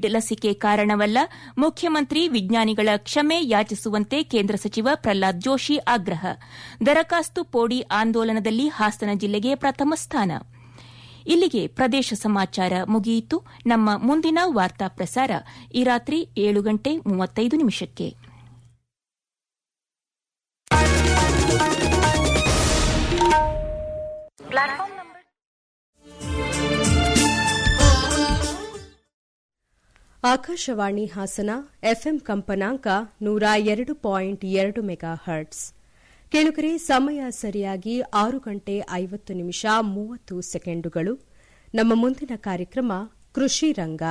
Covid ಲಸಿಕೆ ಕಾರಣವಲ್ಲ ಮುಖ್ಯಮಂತ್ರಿ ವಿಜ್ಞಾನಿಗಳ ಕ್ಷಮೆ ಯಾಚಿಸುವಂತೆ ಕೇಂದ್ರ ಸಚಿವ ಪ್ರಹ್ಲಾದ್ ಜೋಶಿ ಆಗ್ರಹ ದರಖಾಸ್ತು ಪೋಡಿ ಆಂದೋಲನದಲ್ಲಿ ಹಾಸನ ಜಿಲ್ಲೆಗೆ ಪ್ರಥಮ ಸ್ಥಾನ ಇಲ್ಲಿಗೆ ಪ್ರದೇಶ ಸಮಾಚಾರ ಮುಗಿಯಿತು ನಮ್ಮ ಮುಂದಿನ ವಾರ್ತಾ ಪ್ರಸಾರ ಈ ರಾತ್ರಿ ಏಳು ಗಂಟೆ ಮೂವತ್ತೈದು ನಿಮಿಷಕ್ಕೆ ಆಕಾಶವಾಣಿ ಹಾಸನ ಎಫ್ಎಂ ಕಂಪನಾಂಕ ನೂರ ಎರಡು ಪಾಯಿಂಟ್ ಎರಡು ಮೆಗಾ ಹರ್ಟ್ಸ್ ಕೆಳಗರೆ ಸಮಯ ಸರಿಯಾಗಿ ಆರು ಗಂಟೆ ಐವತ್ತು ನಿಮಿಷ ಮೂವತ್ತು ಸೆಕೆಂಡುಗಳು ನಮ್ಮ ಮುಂದಿನ ಕಾರ್ಯಕ್ರಮ ಕೃಷಿ ರಂಗ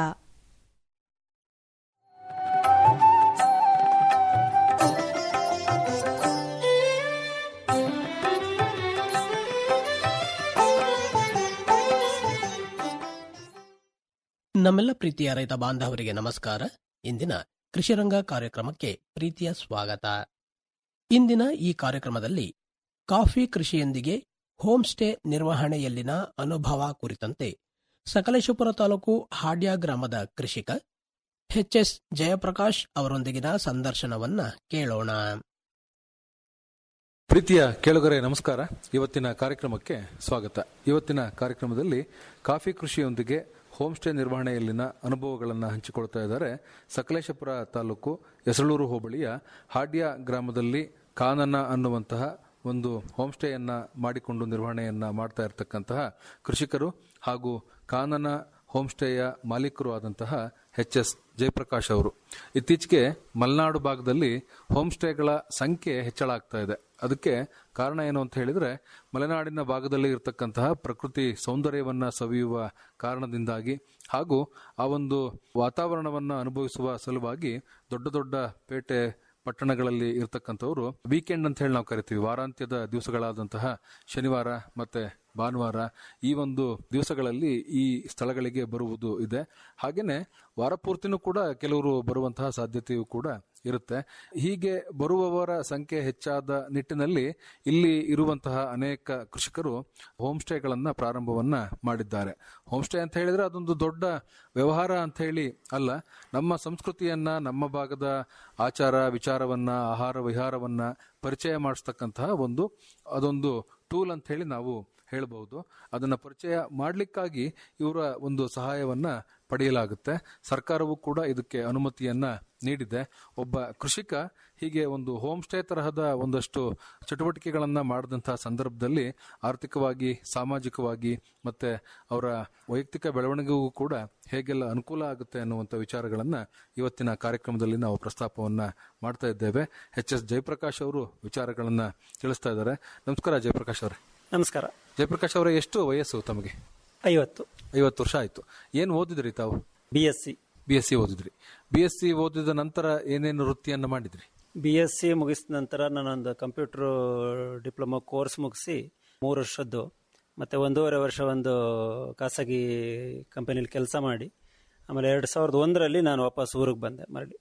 ನಮ್ಮೆಲ್ಲ ಪ್ರೀತಿಯ ರೈತ ಬಾಂಧವರಿಗೆ ನಮಸ್ಕಾರ ಇಂದಿನ ಕೃಷಿರಂಗ ಕಾರ್ಯಕ್ರಮಕ್ಕೆ ಪ್ರೀತಿಯ ಸ್ವಾಗತ ಇಂದಿನ ಈ ಕಾರ್ಯಕ್ರಮದಲ್ಲಿ ಕಾಫಿ ಕೃಷಿಯೊಂದಿಗೆ ಹೋಮ್ ಸ್ಟೇ ನಿರ್ವಹಣೆಯಲ್ಲಿನ ಅನುಭವ ಕುರಿತಂತೆ ಸಕಲೇಶಪುರ ತಾಲೂಕು ಹಾಡ್ಯ ಗ್ರಾಮದ ಕೃಷಿಕ ಎಚ್ ಜಯಪ್ರಕಾಶ್ ಅವರೊಂದಿಗಿನ ಸಂದರ್ಶನವನ್ನ ಕೇಳೋಣ ಪ್ರೀತಿಯ ಕೇಳುಗರೆ ನಮಸ್ಕಾರ ಇವತ್ತಿನ ಕಾರ್ಯಕ್ರಮಕ್ಕೆ ಸ್ವಾಗತ ಇವತ್ತಿನ ಕಾರ್ಯಕ್ರಮದಲ್ಲಿ ಕಾಫಿ ಕೃಷಿಯೊಂದಿಗೆ ಹೋಮ್ ಸ್ಟೇ ನಿರ್ವಹಣೆಯಲ್ಲಿನ ಅನುಭವಗಳನ್ನು ಹಂಚಿಕೊಳ್ತಾ ಇದ್ದಾರೆ ಸಕಲೇಶಪುರ ತಾಲೂಕು ಯಸಳೂರು ಹೋಬಳಿಯ ಹಾಡ್ಯ ಗ್ರಾಮದಲ್ಲಿ ಕಾನನ ಅನ್ನುವಂತಹ ಒಂದು ಹೋಮ್ ಸ್ಟೇಯನ್ನ ಮಾಡಿಕೊಂಡು ನಿರ್ವಹಣೆಯನ್ನ ಮಾಡ್ತಾ ಇರತಕ್ಕಂತಹ ಕೃಷಿಕರು ಹಾಗೂ ಕಾನನ ಹೋಮ್ ಸ್ಟೇಯ ಮಾಲೀಕರು ಆದಂತಹ ಎಚ್ ಎಸ್ ಜಯಪ್ರಕಾಶ್ ಅವರು ಇತ್ತೀಚೆಗೆ ಮಲೆನಾಡು ಭಾಗದಲ್ಲಿ ಹೋಮ್ ಸ್ಟೇಗಳ ಸಂಖ್ಯೆ ಹೆಚ್ಚಳ ಆಗ್ತಾ ಇದೆ ಅದಕ್ಕೆ ಕಾರಣ ಏನು ಅಂತ ಹೇಳಿದ್ರೆ ಮಲೆನಾಡಿನ ಭಾಗದಲ್ಲಿ ಇರತಕ್ಕಂತಹ ಪ್ರಕೃತಿ ಸೌಂದರ್ಯವನ್ನ ಸವಿಯುವ ಕಾರಣದಿಂದಾಗಿ ಹಾಗೂ ಆ ಒಂದು ವಾತಾವರಣವನ್ನ ಅನುಭವಿಸುವ ಸಲುವಾಗಿ ದೊಡ್ಡ ದೊಡ್ಡ ಪೇಟೆ ಪಟ್ಟಣಗಳಲ್ಲಿ ಇರತಕ್ಕಂಥವ್ರು ವೀಕೆಂಡ್ ಅಂತ ಹೇಳಿ ನಾವು ಕರಿತೀವಿ ವಾರಾಂತ್ಯದ ದಿವಸಗಳಾದಂತಹ ಶನಿವಾರ ಮತ್ತೆ ಭಾನುವಾರ ಈ ಒಂದು ದಿವಸಗಳಲ್ಲಿ ಈ ಸ್ಥಳಗಳಿಗೆ ಬರುವುದು ಇದೆ ಹಾಗೇನೆ ವಾರಪೂರ್ತಿನೂ ಕೂಡ ಕೆಲವರು ಬರುವಂತಹ ಸಾಧ್ಯತೆಯೂ ಕೂಡ ಇರುತ್ತೆ ಹೀಗೆ ಬರುವವರ ಸಂಖ್ಯೆ ಹೆಚ್ಚಾದ ನಿಟ್ಟಿನಲ್ಲಿ ಇಲ್ಲಿ ಇರುವಂತಹ ಅನೇಕ ಕೃಷಿಕರು ಹೋಮ್ ಸ್ಟೇಗಳನ್ನ ಪ್ರಾರಂಭವನ್ನ ಮಾಡಿದ್ದಾರೆ ಹೋಮ್ ಸ್ಟೇ ಅಂತ ಹೇಳಿದ್ರೆ ಅದೊಂದು ದೊಡ್ಡ ವ್ಯವಹಾರ ಅಂತ ಹೇಳಿ ಅಲ್ಲ ನಮ್ಮ ಸಂಸ್ಕೃತಿಯನ್ನ ನಮ್ಮ ಭಾಗದ ಆಚಾರ ವಿಚಾರವನ್ನ ಆಹಾರ ವಿಹಾರವನ್ನ ಪರಿಚಯ ಮಾಡಿಸ್ತಕ್ಕಂತಹ ಒಂದು ಅದೊಂದು ಟೂಲ್ ಅಂತ ಹೇಳಿ ನಾವು ಹೇಳಬಹುದು ಅದನ್ನ ಪರಿಚಯ ಮಾಡಲಿಕ್ಕಾಗಿ ಇವರ ಒಂದು ಸಹಾಯವನ್ನ ಪಡೆಯಲಾಗುತ್ತೆ ಸರ್ಕಾರವು ಕೂಡ ಇದಕ್ಕೆ ಅನುಮತಿಯನ್ನ ನೀಡಿದೆ ಒಬ್ಬ ಕೃಷಿಕ ಹೀಗೆ ಒಂದು ಹೋಮ್ ಸ್ಟೇ ತರಹದ ಒಂದಷ್ಟು ಚಟುವಟಿಕೆಗಳನ್ನ ಮಾಡಿದಂತಹ ಸಂದರ್ಭದಲ್ಲಿ ಆರ್ಥಿಕವಾಗಿ ಸಾಮಾಜಿಕವಾಗಿ ಮತ್ತೆ ಅವರ ವೈಯಕ್ತಿಕ ಬೆಳವಣಿಗೆಗೂ ಕೂಡ ಹೇಗೆಲ್ಲ ಅನುಕೂಲ ಆಗುತ್ತೆ ಅನ್ನುವಂಥ ವಿಚಾರಗಳನ್ನ ಇವತ್ತಿನ ಕಾರ್ಯಕ್ರಮದಲ್ಲಿ ನಾವು ಪ್ರಸ್ತಾಪವನ್ನ ಮಾಡ್ತಾ ಇದ್ದೇವೆ ಎಚ್ ಎಸ್ ಜಯಪ್ರಕಾಶ್ ಅವರು ವಿಚಾರಗಳನ್ನ ತಿಳಿಸ್ತಾ ಇದ್ದಾರೆ ನಮಸ್ಕಾರ ಜಯಪ್ರಕಾಶ್ ಅವರೇ ನಮಸ್ಕಾರ ಜಯಪ್ರಕಾಶ್ ಅವರೇ ಎಷ್ಟು ವಯಸ್ಸು ತಮಗೆ ಐವತ್ತು ಐವತ್ತು ವರ್ಷ ಆಯ್ತು ಏನು ಓದಿದ್ರಿ ತಾವು B S C B S C ಓದಿದ್ರಿ ಬಿ ಎಸ್ ಸಿ ಓದಿದ ನಂತರ ಏನೇನು ವೃತ್ತಿಯನ್ನ ಮಾಡಿದ್ರಿ ಬಿ ಎಸ್ ಸಿ ಮುಗಿಸಿದ ನಂತರ ನಾನೊಂದು ಕಂಪ್ಯೂಟರ್ ಡಿಪ್ಲೊಮಾ ಕೋರ್ಸ್ ಮುಗಿಸಿ ಮೂರು ವರ್ಷದ್ದು ಮತ್ತೆ ಒಂದೂವರೆ ವರ್ಷ ಒಂದು ಖಾಸಗಿ ಕಂಪನಿಲಿ ಕೆಲಸ ಮಾಡಿ ಆಮೇಲೆ ಎರಡು ಸಾವಿರದ ಒಂದರಲ್ಲಿ ನಾನು ವಾಪಸ್ ಊರಿಗೆ ಬಂದೆ ಮರಳಿ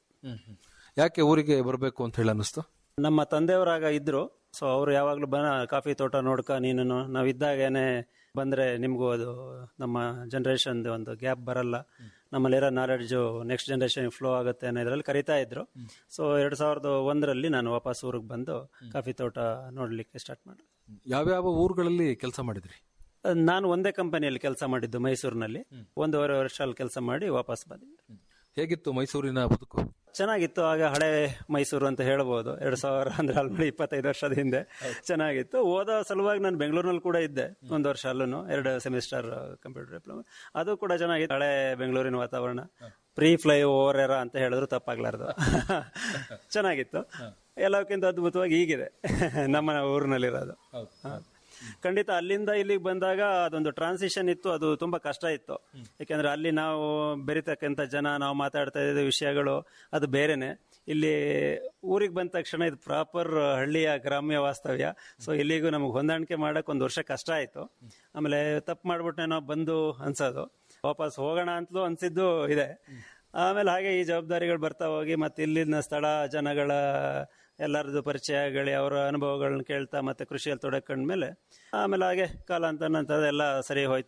ಯಾಕೆ ಊರಿಗೆ ಬರಬೇಕು ಅಂತ ಹೇಳಿ ಅನ್ನಿಸ್ತು ನಮ್ಮ ತಂದೆಯವರಾಗ ಇದ್ರು ಸೊ ಅವರು ಯಾವಾಗಲೂ ಬನ ಕಾಫಿ ತೋಟ ನೋಡ್ಕ ನೀನು ನಾವು ಇದ್ದಾಗೇನೆ ಬಂದ್ರೆ ನಿಮಗೂ ಅದು ನಮ್ಮ ಜನರೇಷನ್ ಒಂದು ಗ್ಯಾಪ್ ಬರಲ್ಲ ನಮ್ಮಲ್ಲಿರೋ ನಾಲೆಡ್ಜು ನೆಕ್ಸ್ಟ್ ಜನರೇಷನ್ ಫ್ಲೋ ಆಗುತ್ತೆ ಅನ್ನೋ ಇದರಲ್ಲಿ ಕರಿತಾ ಇದ್ರು ಸೊ ಎರಡ್ ಸಾವಿರದ ಒಂದರಲ್ಲಿ ನಾನು ವಾಪಸ್ ಊರಿಗೆ ಬಂದು ಕಾಫಿ ತೋಟ ನೋಡ್ಲಿಕ್ಕೆ ಸ್ಟಾರ್ಟ್ ಮಾಡಿದೆ ಯಾವ್ಯಾವ ಊರುಗಳಲ್ಲಿ ಕೆಲಸ ಮಾಡಿದ್ರಿ ನಾನು ಒಂದೇ ಕಂಪನಿಯಲ್ಲಿ ಕೆಲಸ ಮಾಡಿದ್ದು ಮೈಸೂರಿನಲ್ಲಿ ಒಂದೂವರೆ ವರ್ಷ ಅಲ್ಲಿ ಕೆಲಸ ಮಾಡಿ ವಾಪಸ್ ಬಂದಿದ್ದೆ ಹೇಗಿತ್ತು ಮೈಸೂರಿನ ಬದುಕು ಚೆನ್ನಾಗಿತ್ತು ಆಗ ಹಳೆ ಮೈಸೂರು ಅಂತ ಹೇಳ್ಬೋದು ಎರಡ್ ಸಾವಿರ ಅಂದ್ರೆ ಆಲ್ರೆಡಿ ಇಪ್ಪತ್ತೈದು ವರ್ಷದ ಹಿಂದೆ ಚೆನ್ನಾಗಿತ್ತು ಓದೋ ಸಲುವಾಗಿ ನಾನು ಬೆಂಗಳೂರಿನಲ್ಲಿ ಕೂಡ ಇದ್ದೆ ಒಂದು ವರ್ಷ ಅಲ್ಲೂ ಎರಡು ಸೆಮಿಸ್ಟರ್ ಕಂಪ್ಯೂಟರ್ ಡಿಪ್ಲೊಮಾ ಅದು ಕೂಡ ಚೆನ್ನಾಗಿತ್ತು ಹಳೆ ಬೆಂಗಳೂರಿನ ವಾತಾವರಣ ಪ್ರೀ ಫ್ಲೈ ಓವರ್ ಎರ ಅಂತ ಹೇಳಿದ್ರು ತಪ್ಪಾಗ್ಲಾರ್ದು ಚೆನ್ನಾಗಿತ್ತು ಎಲ್ಲಕ್ಕಿಂತ ಅದ್ಭುತವಾಗಿ ಹೀಗಿದೆ ನಮ್ಮ ಊರಿನಲ್ಲಿರೋದು ಹಾ. ಖಂಡಿತ ಅಲ್ಲಿಂದ ಇಲ್ಲಿಗೆ ಬಂದಾಗ ಅದೊಂದು ಟ್ರಾನ್ಸಿಷನ್ ಇತ್ತು ಅದು ತುಂಬಾ ಕಷ್ಟ ಇತ್ತು ಯಾಕೆಂದ್ರೆ ಅಲ್ಲಿ ನಾವು ಬೆರಿತಕ್ಕಂಥ ಜನ ನಾವು ಮಾತಾಡ್ತಾ ಇದ್ದ ವಿಷಯಗಳು ಅದು ಬೇರೆನೆ ಇಲ್ಲಿ ಊರಿಗೆ ಬಂದ ತಕ್ಷಣ ಇದು ಪ್ರಾಪರ್ ಹಳ್ಳಿಯ ಗ್ರಾಮ್ಯ ವಾಸ್ತವ್ಯ ಸೊ ಇಲ್ಲಿಗೂ ನಮಗೆ ಹೊಂದಾಣಿಕೆ ಮಾಡಕ್ ಒಂದು ವರ್ಷ ಕಷ್ಟ ಆಯ್ತು ಆಮೇಲೆ ತಪ್ಪು ಮಾಡ್ಬಿಟ್ಟೇನೋ ಬಂದು ಅನ್ಸೋದು ವಾಪಸ್ ಹೋಗೋಣ ಅಂತಲೂ ಅನ್ಸಿದ್ದು ಇದೆ ಆಮೇಲೆ ಹಾಗೆ ಈ ಜವಾಬ್ದಾರಿಗಳು ಬರ್ತಾ ಹೋಗಿ ಮತ್ತೆ ಇಲ್ಲಿನ ಸ್ಥಳ ಜನಗಳ ಎಲ್ಲರದ್ದು ಪರಿಚಯಗಳು ಅವರ ಅನುಭವಗಳನ್ನ ಕೇಳ್ತಾ ಮತ್ತೆ ಕೃಷಿಯಲ್ಲಿ ತೊಡಕೊಂಡ್ಮೇಲೆ ಆಮೇಲೆ ಹಾಗೆ ಕಾಲಾಂತರ ನಂತರ ಎಲ್ಲ ಸರಿ ಹೋಯ್ತು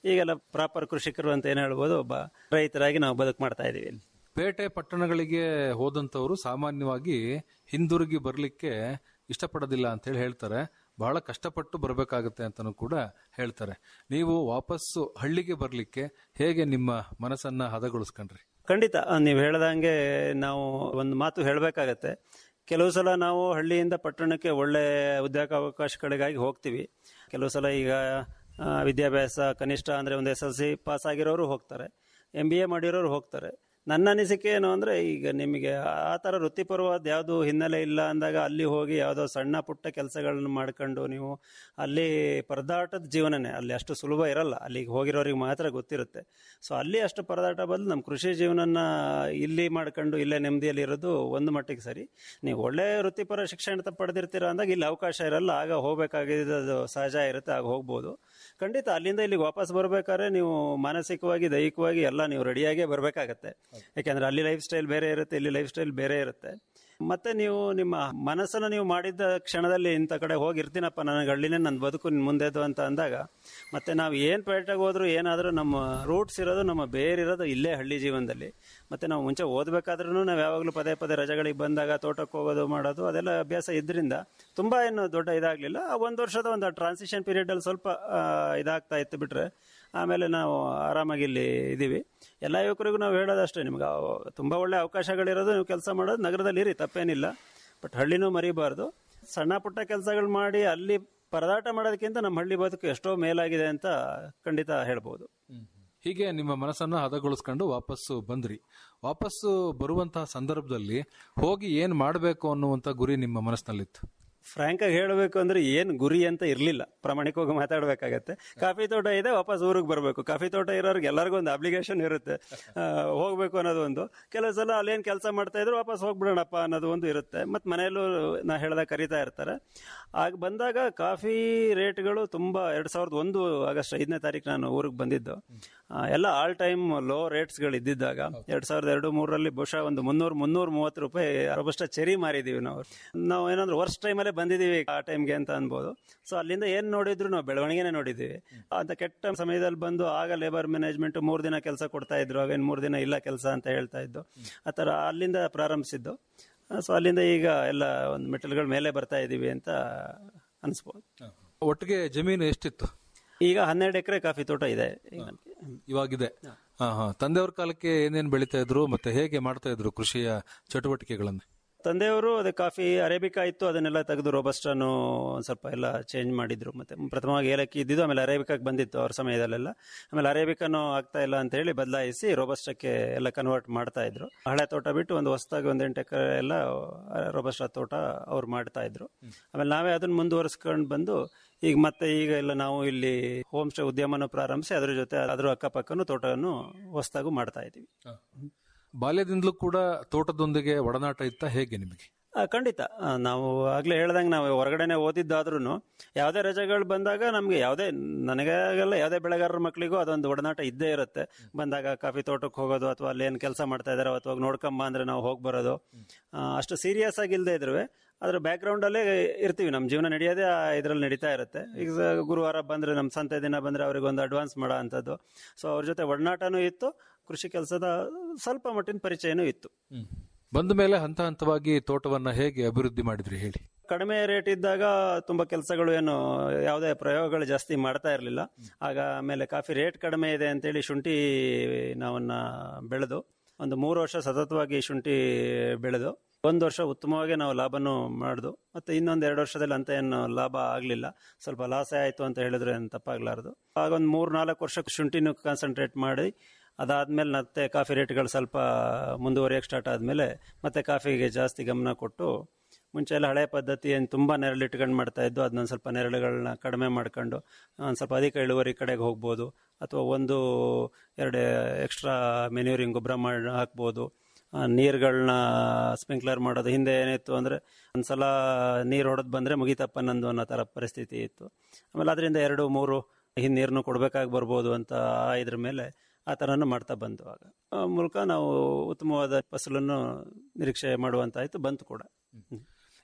ಈಗೆಲ್ಲ ಪ್ರಾಪರ್ ಕೃಷಿಕರು ಅಂತ ಏನ್ ಹೇಳ್ಬೋದು ಒಬ್ಬ ರೈತರಾಗಿ ನಾವು ಬದುಕು ಮಾಡ್ತಾ ಇದೀವಿ ಇಲ್ಲಿ ಪೇಟೆ ಪಟ್ಟಣಗಳಿಗೆ ಹೋದಂತವರು ಸಾಮಾನ್ಯವಾಗಿ ಹಿಂದಿರುಗಿ ಬರ್ಲಿಕ್ಕೆ ಇಷ್ಟಪಡೋದಿಲ್ಲ ಅಂತ ಹೇಳಿ ಹೇಳ್ತಾರೆ ಬಹಳ ಕಷ್ಟಪಟ್ಟು ಬರಬೇಕಾಗುತ್ತೆ ಅಂತಲೂ ಕೂಡ ಹೇಳ್ತಾರೆ ನೀವು ವಾಪಸ್ಸು ಹಳ್ಳಿಗೆ ಬರ್ಲಿಕ್ಕೆ ಹೇಗೆ ನಿಮ್ಮ ಮನಸ್ಸನ್ನ ಹದಗೊಳಿಸ್ಕೊಂಡ್ರಿ ಖಂಡಿತ ನೀವು ಹೇಳ್ದಂಗೆ ನಾವು ಒಂದು ಮಾತು ಹೇಳಬೇಕಾಗತ್ತೆ ಕೆಲವು ಸಲ ನಾವು ಹಳ್ಳಿಯಿಂದ ಪಟ್ಟಣಕ್ಕೆ ಒಳ್ಳೆ ಉದ್ಯೋಗಾವಕಾಶಗಳಿಗಾಗಿ ಹೋಗ್ತೀವಿ ಕೆಲವು ಸಲ ಈಗ ಆ, ವಿದ್ಯಾಭ್ಯಾಸ ಕನಿಷ್ಠ ಅಂದರೆ ಒಂದು ಎಸ್ ಎಲ್ ಸಿ ಪಾಸ್ ಆಗಿರೋರು ಹೋಗ್ತಾರೆ ಎಂ ಬಿ ಎ ಮಾಡಿರೋರು ಹೋಗ್ತಾರೆ ನನ್ನ ಅನಿಸಿಕೆ ಏನು ಅಂದರೆ ಈಗ ನಿಮಗೆ ಆ ಥರ ವೃತ್ತಿಪರವಾದ ಯಾವುದು ಹಿನ್ನೆಲೆ ಇಲ್ಲ ಅಂದಾಗ ಅಲ್ಲಿ ಹೋಗಿ ಯಾವುದೋ ಸಣ್ಣ ಪುಟ್ಟ ಕೆಲಸಗಳನ್ನ ಮಾಡ್ಕೊಂಡು ನೀವು ಅಲ್ಲಿ ಪರದಾಟದ ಜೀವನನೇ ಅಲ್ಲಿ ಅಷ್ಟು ಸುಲಭ ಇರಲ್ಲ ಅಲ್ಲಿಗೆ ಹೋಗಿರೋರಿಗೆ ಮಾತ್ರ ಗೊತ್ತಿರುತ್ತೆ ಸೊ ಅಲ್ಲಿ ಅಷ್ಟು ಪರದಾಟ ಬದಲು ನಮ್ಮ ಕೃಷಿ ಜೀವನನ ಇಲ್ಲಿ ಮಾಡ್ಕೊಂಡು ಇಲ್ಲೇ ನೆಮ್ಮದಿಯಲ್ಲಿ ಇರೋದು ಒಂದು ಮಟ್ಟಿಗೆ ಸರಿ ನೀವು ಒಳ್ಳೆ ವೃತ್ತಿಪರ ಶಿಕ್ಷಣ ಪಡೆದಿರ್ತೀರ ಅಂದಾಗ ಇಲ್ಲಿ ಅವಕಾಶ ಇರಲ್ಲ ಆಗ ಹೋಗಬೇಕಾಗಿದ್ದು ಸಹಜ ಇರುತ್ತೆ ಆಗ ಹೋಗ್ಬೋದು ಖಂಡಿತ ಅಲ್ಲಿಂದ ಇಲ್ಲಿಗೆ ವಾಪಸ್ ಬರ್ಬೇಕಾದ್ರೆ ನೀವು ಮಾನಸಿಕವಾಗಿ ದೈಹಿಕವಾಗಿ ಎಲ್ಲ ನೀವು ರೆಡಿಯಾಗೇ ಬರಬೇಕಾಗತ್ತೆ ಯಾಕೆಂದ್ರೆ ಅಲ್ಲಿ ಲೈಫ್ ಸ್ಟೈಲ್ ಬೇರೆ ಇರುತ್ತೆ ಇಲ್ಲಿ ಲೈಫ್ ಸ್ಟೈಲ್ ಬೇರೆ ಇರುತ್ತೆ ಮತ್ತೆ ನೀವು ನಿಮ್ಮ ಮನಸ್ಸನ್ನು ನೀವು ಮಾಡಿದ್ದ ಕ್ಷಣದಲ್ಲಿ ಇಂಥ ಕಡೆ ಹೋಗಿರ್ತೀನಪ್ಪ ನನಗೆ ಹಳ್ಳಿನೇ ನನ್ನ ಬದುಕು ಮುಂದೆದು ಅಂತ ಅಂದಾಗ ಮತ್ತೆ ನಾವು ಏನು ಪೇಟೆಗೆ ಹೋದ್ರು ಏನಾದರೂ ನಮ್ಮ ರೂಟ್ಸ್ ಇರೋದು ನಮ್ಮ ಬೇರೆ ಇರೋದು ಇಲ್ಲೇ ಹಳ್ಳಿ ಜೀವನದಲ್ಲಿ ಮತ್ತೆ ನಾವು ಮುಂಚೆ ಓದಬೇಕಾದ್ರೂ ನಾವು ಯಾವಾಗಲೂ ಪದೇ ಪದೇ ರಜೆಗಳಿಗೆ ಬಂದಾಗ ತೋಟಕ್ಕೆ ಹೋಗೋದು ಮಾಡೋದು ಅದೆಲ್ಲ ಅಭ್ಯಾಸ ಇದ್ರಿಂದ ತುಂಬಾ ಏನು ದೊಡ್ಡ ಇದಾಗಲಿಲ್ಲ ಆ ಒಂದು ವರ್ಷದ ಒಂದು ಟ್ರಾನ್ಸಿಷನ್ ಪೀರಿಯಡಲ್ಲಿ ಸ್ವಲ್ಪ ಆ, ಇದಾಗ್ತಾ ಇತ್ತು ಬಿಟ್ರೆ ಆಮೇಲೆ ನಾವು ಆರಾಮಾಗಿ ಇಲ್ಲಿ ಇದ್ದೀವಿ ಎಲ್ಲ ಯುವಕರಿಗೂ ನಾವು ಹೇಳೋದಷ್ಟೇ ನಿಮ್ಗೆ ಅವ್- ತುಂಬಾ ಒಳ್ಳೆ ಅವಕಾಶಗಳಿರೋದು ನೀವು ಕೆಲಸ ಮಾಡೋದು ನಗರದಲ್ಲಿ ಇರಿ ತಪ್ಪೇನಿಲ್ಲ ಬಟ್ ಹಳ್ಳಿನೂ ಮರಿಬಾರ್ದು ಸಣ್ಣ ಪುಟ್ಟ ಕೆಲಸಗಳು ಮಾಡಿ ಅಲ್ಲಿ ಪರದಾಟ ಮಾಡೋದಕ್ಕಿಂತ ನಮ್ಮ ಹಳ್ಳಿ ಬದುಕು ಎಷ್ಟೋ ಮೇಲಾಗಿದೆ ಅಂತ ಖಂಡಿತ ಹೇಳ್ಬೋದು ಹೀಗೆ ನಿಮ್ಮ ಮನಸ್ಸನ್ನ ಹದಗೊಳಿಸ್ಕೊಂಡು ವಾಪಸ್ಸು ಬಂದ್ರಿ ವಾಪಸ್ಸು ಬರುವಂತಹ ಸಂದರ್ಭದಲ್ಲಿ ಹೋಗಿ ಏನ್ ಮಾಡಬೇಕು ಅನ್ನುವಂತ ಗುರಿ ನಿಮ್ಮ ಮನಸ್ಸಿನಲ್ಲಿತ್ತು ಫ್ರಾಂಕ್ ಆಗಿ ಹೇಳಬೇಕು ಅಂದ್ರೆ ಏನ್ ಗುರಿ ಅಂತ ಇರ್ಲಿಲ್ಲ ಪ್ರಾಮಾಣಿಕವಾಗಿ ಮಾತಾಡ್ಬೇಕಾಗತ್ತೆ ಕಾಫಿ ತೋಟ ಇದೆ ವಾಪಸ್ ಊರಿಗೆ ಬರಬೇಕು ಕಾಫಿ ತೋಟ ಇರೋರ್ಗೆ ಎಲ್ಲರಿಗೂ ಒಂದು ಅಬ್ಲಿಗೇಷನ್ ಇರುತ್ತೆ ಆ, ಹೋಗ್ಬೇಕು ಅನ್ನೋದು ಒಂದು ಕೆಲವು ಸಲ ಅಲ್ಲೇನ್ ಕೆಲಸ ಮಾಡ್ತಾ ಇದ್ರು ವಾಪಸ್ ಹೋಗ್ಬಿಡೋಣಪ್ಪ ಅನ್ನೋದು ಒಂದು ಇರುತ್ತೆ ಮತ್ತೆ ಮನೆಯಲ್ಲೂ ನಾ ಹೇಳ್ದಾಗ ಕರಿತಾ ಇರ್ತಾರೆ ಆಗ ಬಂದಾಗ ಕಾಫಿ ರೇಟ್ಗಳು ತುಂಬಾ ಎರಡ್ ಸಾವಿರದ ಒಂದು ಆಗಸ್ಟ್ ಐದನೇ ತಾರೀಕು ನಾನು ಊರಿಗೆ ಬಂದಿದ್ದು ಆ, ಎಲ್ಲ ಆಲ್ ಟೈಮ್ ಲೋ ರೇಟ್ಸ್ಗಳು ಇದ್ದಿದ್ದಾಗ ಎರಡ್ ಸಾವಿರದ ಎರಡು ಮೂರರಲ್ಲಿ ಬಹುಶಃ ಒಂದು ಮುನ್ನೂರು ಮುನ್ನೂರ ಮೂವತ್ತು ರೂಪಾಯಿ ಅರಬಷ್ಟ ಚೆರಿ ಮಾರಿದೀವಿ ನಾವು ನಾವು ಏನಂದ್ರೆ ವರ್ಸ್ಟ್ ಟೈಮಲ್ಲೇ ಬಂದಿದ್ದೀವಿ ಆ ಟೈಮ್ಗೆ ಅಂತ ಅನ್ಬೋದು ಸೊ ಅಲ್ಲಿಂದ ಏನ್ ನೋಡಿದ್ರು ನಾವು ಬೆಳವಣಿಗೆನೆ ನೋಡಿದ್ದೀವಿ ಅಂತ ಕೆಟ್ಟ ಸಮಯದಲ್ಲಿ ಬಂದು ಆಗ ಲೇಬರ್ ಮ್ಯಾನೇಜ್ಮೆಂಟ್ ಮೂರು ದಿನ ಕೆಲಸ ಕೊಡ್ತಾ ಇದ್ರು ಆಗ ಇನ್ನು ಮೂರು ದಿನ ಇಲ್ಲ ಕೆಲಸ ಅಂತ ಹೇಳ್ತಾ ಇದ್ದು ಆ ಥರ ಅಲ್ಲಿಂದ ಪ್ರಾರಂಭಿಸಿದ್ದು ಸೊ ಅಲ್ಲಿಂದ ಈಗ ಎಲ್ಲ ಒಂದು ಮೆಟಲ್ಗಳ ಮೇಲೆ ಬರ್ತಾ ಇದ್ದೀವಿ ಅಂತ ಅನಿಸ್ಬೋದು ಒಟ್ಟಿಗೆ ಜಮೀನು ಎಷ್ಟಿತ್ತು ಈಗ ಹನ್ನೆರಡು ಎಕರೆ ಕಾಫಿ ತೋಟ ಇದೆ ಈಗ ನನ್ಗೆ. ಇವಾಗಿದೆ ಹಾ ಹಾ ತಂದೆಯವ್ರ ಕಾಲಕ್ಕೆ ಏನೇನ್ ಬೆಳಿತಾ ಇದ್ರು ಮತ್ತೆ ಹೇಗೆ ಮಾಡ್ತಾ ಇದ್ರು ಕೃಷಿಯ ಚಟುವಟಿಕೆಗಳನ್ನ ತಂದೆಯವರು ಅದೇ ಕಾಫಿ ಅರೇಬಿಕಾ ಇತ್ತು ಅದನ್ನೆಲ್ಲ ತೆಗೆದು ರೋಬಸ್ಟನ್ನು ಒಂದ್ ಸ್ವಲ್ಪ ಎಲ್ಲ ಚೇಂಜ್ ಮಾಡಿದ್ರು ಮತ್ತೆ ಪ್ರಥಮವಾಗಿ ಏಲಕ್ಕಿ ಇದ್ದಿದ್ದು ಆಮೇಲೆ ಅರೇಬಿಕಾಗೆ ಬಂದಿತ್ತು ಅವ್ರ ಸಮಯದಲ್ಲೆಲ್ಲ ಆಮೇಲೆ ಅರೇಬಿಕಾನು ಆಗ್ತಾ ಇಲ್ಲ ಅಂತ ಹೇಳಿ ಬದಲಾಯಿಸಿ ರೋಬಸ್ಟಕ್ಕೆ ಎಲ್ಲ ಕನ್ವರ್ಟ್ ಮಾಡ್ತಾ ಇದ್ರು ಹಳೆ ತೋಟ ಬಿಟ್ಟು ಒಂದು ಹೊಸದಾಗಿ ಒಂದು ಎಂಟು ಎಕರೆ ಎಲ್ಲ ರೋಬಸ್ಟ ತೋಟ ಅವ್ರು ಮಾಡ್ತಾ ಇದ್ರು ಆಮೇಲೆ ನಾವೇ ಅದನ್ನ ಮುಂದುವರಿಸ್ಕೊಂಡು ಬಂದು ಈಗ ಮತ್ತೆ ಈಗ ಎಲ್ಲ ನಾವು ಇಲ್ಲಿ ಹೋಮ್ ಸ್ಟೇ ಉದ್ಯಮನ ಪ್ರಾರಂಭಿಸಿ ಅದ್ರ ಜೊತೆ ಅದ್ರ ಅಕ್ಕಪಕ್ಕನು ತೋಟವನ್ನು ಹೊಸದಾಗೂ ಮಾಡ್ತಾ ಇದ್ದೀವಿ ಬಾಲ್ಯದಿಂದಲೂ ಕೂಡ ತೋಟದೊಂದಿಗೆ ಒಡನಾಟ ಇತ್ತ ಹೇಗೆ ನಿಮಗೆ ಆ, ಖಂಡಿತ ಆ, ನಾವು ಆಗ್ಲೇ ಹೇಳ್ದಂಗೆ ನಾವು ಹೊರಗಡೆನೆ ಓದಿದ್ದಾದ್ರೂ ಯಾವುದೇ ರಜೆಗಳು ಬಂದಾಗ ನಮ್ಗೆ ಯಾವುದೇ ನನಗಾಗಲ್ಲ ಯಾವುದೇ ಬೆಳೆಗಾರರ ಮಕ್ಕಳಿಗೂ ಅದೊಂದು ಒಡನಾಟ ಇದ್ದೇ ಇರುತ್ತೆ ಬಂದಾಗ ಕಾಫಿ ತೋಟಕ್ಕೆ ಹೋಗೋದು ಅಥವಾ ಅಲ್ಲಿ ಏನು ಕೆಲಸ ಮಾಡ್ತಾ ಇದಾರೆ ಅಥವಾ ನೋಡ್ಕೊಂಬ ಅಂದ್ರೆ ನಾವು ಹೋಗಿ ಬರೋದು ಆ, ಅಷ್ಟು ಸೀರಿಯಸ್ ಆಗಿ ಇಲ್ಲದೆ ಇದ್ರು ಅದ್ರ ಬ್ಯಾಕ್ ಗ್ರೌಂಡ್ ಅಲ್ಲೇ ಇರ್ತೀವಿ ನಮ್ಮ ಜೀವನ ನಡೆಯೋದೇ ಇದ್ರಲ್ಲಿ ನಡೀತಾ ಇರುತ್ತೆ ಈಗ ಸ- ಗುರುವಾರ ಬಂದ್ರೆ ನಮ್ಮ ಸಂತೆ ದಿನ ಬಂದ್ರೆ ಅವ್ರಿಗೆ ಒಂದು ಅಡ್ವಾನ್ಸ್ ಮಾಡೋ ಅಂಥದ್ದು ಸೊ ಅವ್ರ ಜೊತೆ ಒಡನಾಟನೂ ಇತ್ತು ಕೃಷಿ ಕೆಲಸದ ಸ್ವಲ್ಪ ಮಟ್ಟಿನ ಪರಿಚಯನೂ ಇತ್ತು ಬಂದ ಮೇಲೆ ಹಂತ ಹಂತವಾಗಿ ತೋಟವನ್ನ ಹೇಗೆ ಅಭಿವೃದ್ಧಿ ಮಾಡಿದ್ರಿ ಹೇಳಿ ಕಡಿಮೆ ರೇಟ್ ಇದ್ದಾಗ ತುಂಬಾ ಕೆಲಸಗಳು ಏನು ಯಾವುದೇ ಪ್ರಯೋಗಗಳು ಜಾಸ್ತಿ ಮಾಡ್ತಾ ಇರಲಿಲ್ಲ ಆಗ ಆಮೇಲೆ ಕಾಫಿ ರೇಟ್ ಕಡಿಮೆ ಇದೆ ಅಂತೇಳಿ ಶುಂಠಿ ನಾವನ್ನ ಬೆಳೆದು ಒಂದು ಮೂರು ವರ್ಷ ಸತತವಾಗಿ ಶುಂಠಿ ಬೆಳೆದು ಒಂದು ವರ್ಷ ಉತ್ತಮವಾಗಿ ನಾವು ಲಾಭನೂ ಮಾಡ್ದು ಮತ್ತೆ ಇನ್ನೊಂದು ಎರಡು ವರ್ಷದಲ್ಲಿ ಅಂತ ಏನು ಲಾಭ ಆಗಲಿಲ್ಲ ಸ್ವಲ್ಪ ಲಾಸೇ ಆಯಿತು ಅಂತ ಹೇಳಿದ್ರೆ ಏನು ತಪ್ಪಾಗ್ಲಾರ್ದು ಆಗ ಒಂದು ಮೂರು ನಾಲ್ಕು ವರ್ಷ ಶುಂಠಿನೂ ಕಾನ್ಸಂಟ್ರೇಟ್ ಮಾಡಿ ಅದಾದ್ಮೇಲೆ ಮತ್ತೆ ಕಾಫಿ ರೇಟ್ಗಳು ಸ್ವಲ್ಪ ಮುಂದುವರಿಯಕ್ಕೆ ಸ್ಟಾರ್ಟ್ ಆದಮೇಲೆ ಮತ್ತೆ ಕಾಫಿಗೆ ಜಾಸ್ತಿ ಗಮನ ಕೊಟ್ಟು ಮುಂಚೆ ಎಲ್ಲ ಹಳೆ ಪದ್ಧತಿ ಏನು ತುಂಬ ನೆರಳಿಟ್ಕೊಂಡು ಮಾಡ್ತಾ ಇದ್ದು ಅದನ್ನೊಂದು ಸ್ವಲ್ಪ ನೆರಳುಗಳನ್ನ ಕಡಿಮೆ ಮಾಡ್ಕೊಂಡು ಒಂದು ಸ್ವಲ್ಪ ಅಧಿಕ ಇಳುವರಿ ಕಡೆಗೆ ಹೋಗ್ಬೋದು ಅಥವಾ ಒಂದು ಎರಡು ಎಕ್ಸ್ಟ್ರಾ ಮೆನ್ಯೂರಿಂಗ್ ಗೊಬ್ಬರ ಮಾಡಿ ಹಾಕ್ಬೋದು ಆ, ನೀರುಗಳನ್ನ ಸ್ಪ್ರಿಂಕ್ಲರ್ ಮಾಡೋದು ಹಿಂದೆ ಏನಿತ್ತು ಅಂದರೆ ಒಂದ್ಸಲ ನೀರು ಹೊಡೆದು ಬಂದರೆ ಮುಗಿತಪ್ಪ ನಂದು ಅನ್ನೋ ಥರ ಪರಿಸ್ಥಿತಿ ಇತ್ತು ಆಮೇಲೆ ಅದರಿಂದ ಎರಡು ಮೂರು ಹಿಂದೆ ನೀರನ್ನು ಕೊಡಬೇಕಾಗಿ ಬರ್ಬೋದು ಅಂತ ಆ ಇದ್ರ ಮೇಲೆ ಆ ಥರನೂ ಮಾಡ್ತಾ ಬಂತು ಆಗ ಆ ಮೂಲಕ ನಾವು ಉತ್ತಮವಾದ ಫಸಲನ್ನು ನಿರೀಕ್ಷೆ ಮಾಡುವಂತಾಯ್ತು ಬಂತು ಕೂಡ ಹ್ಮ್.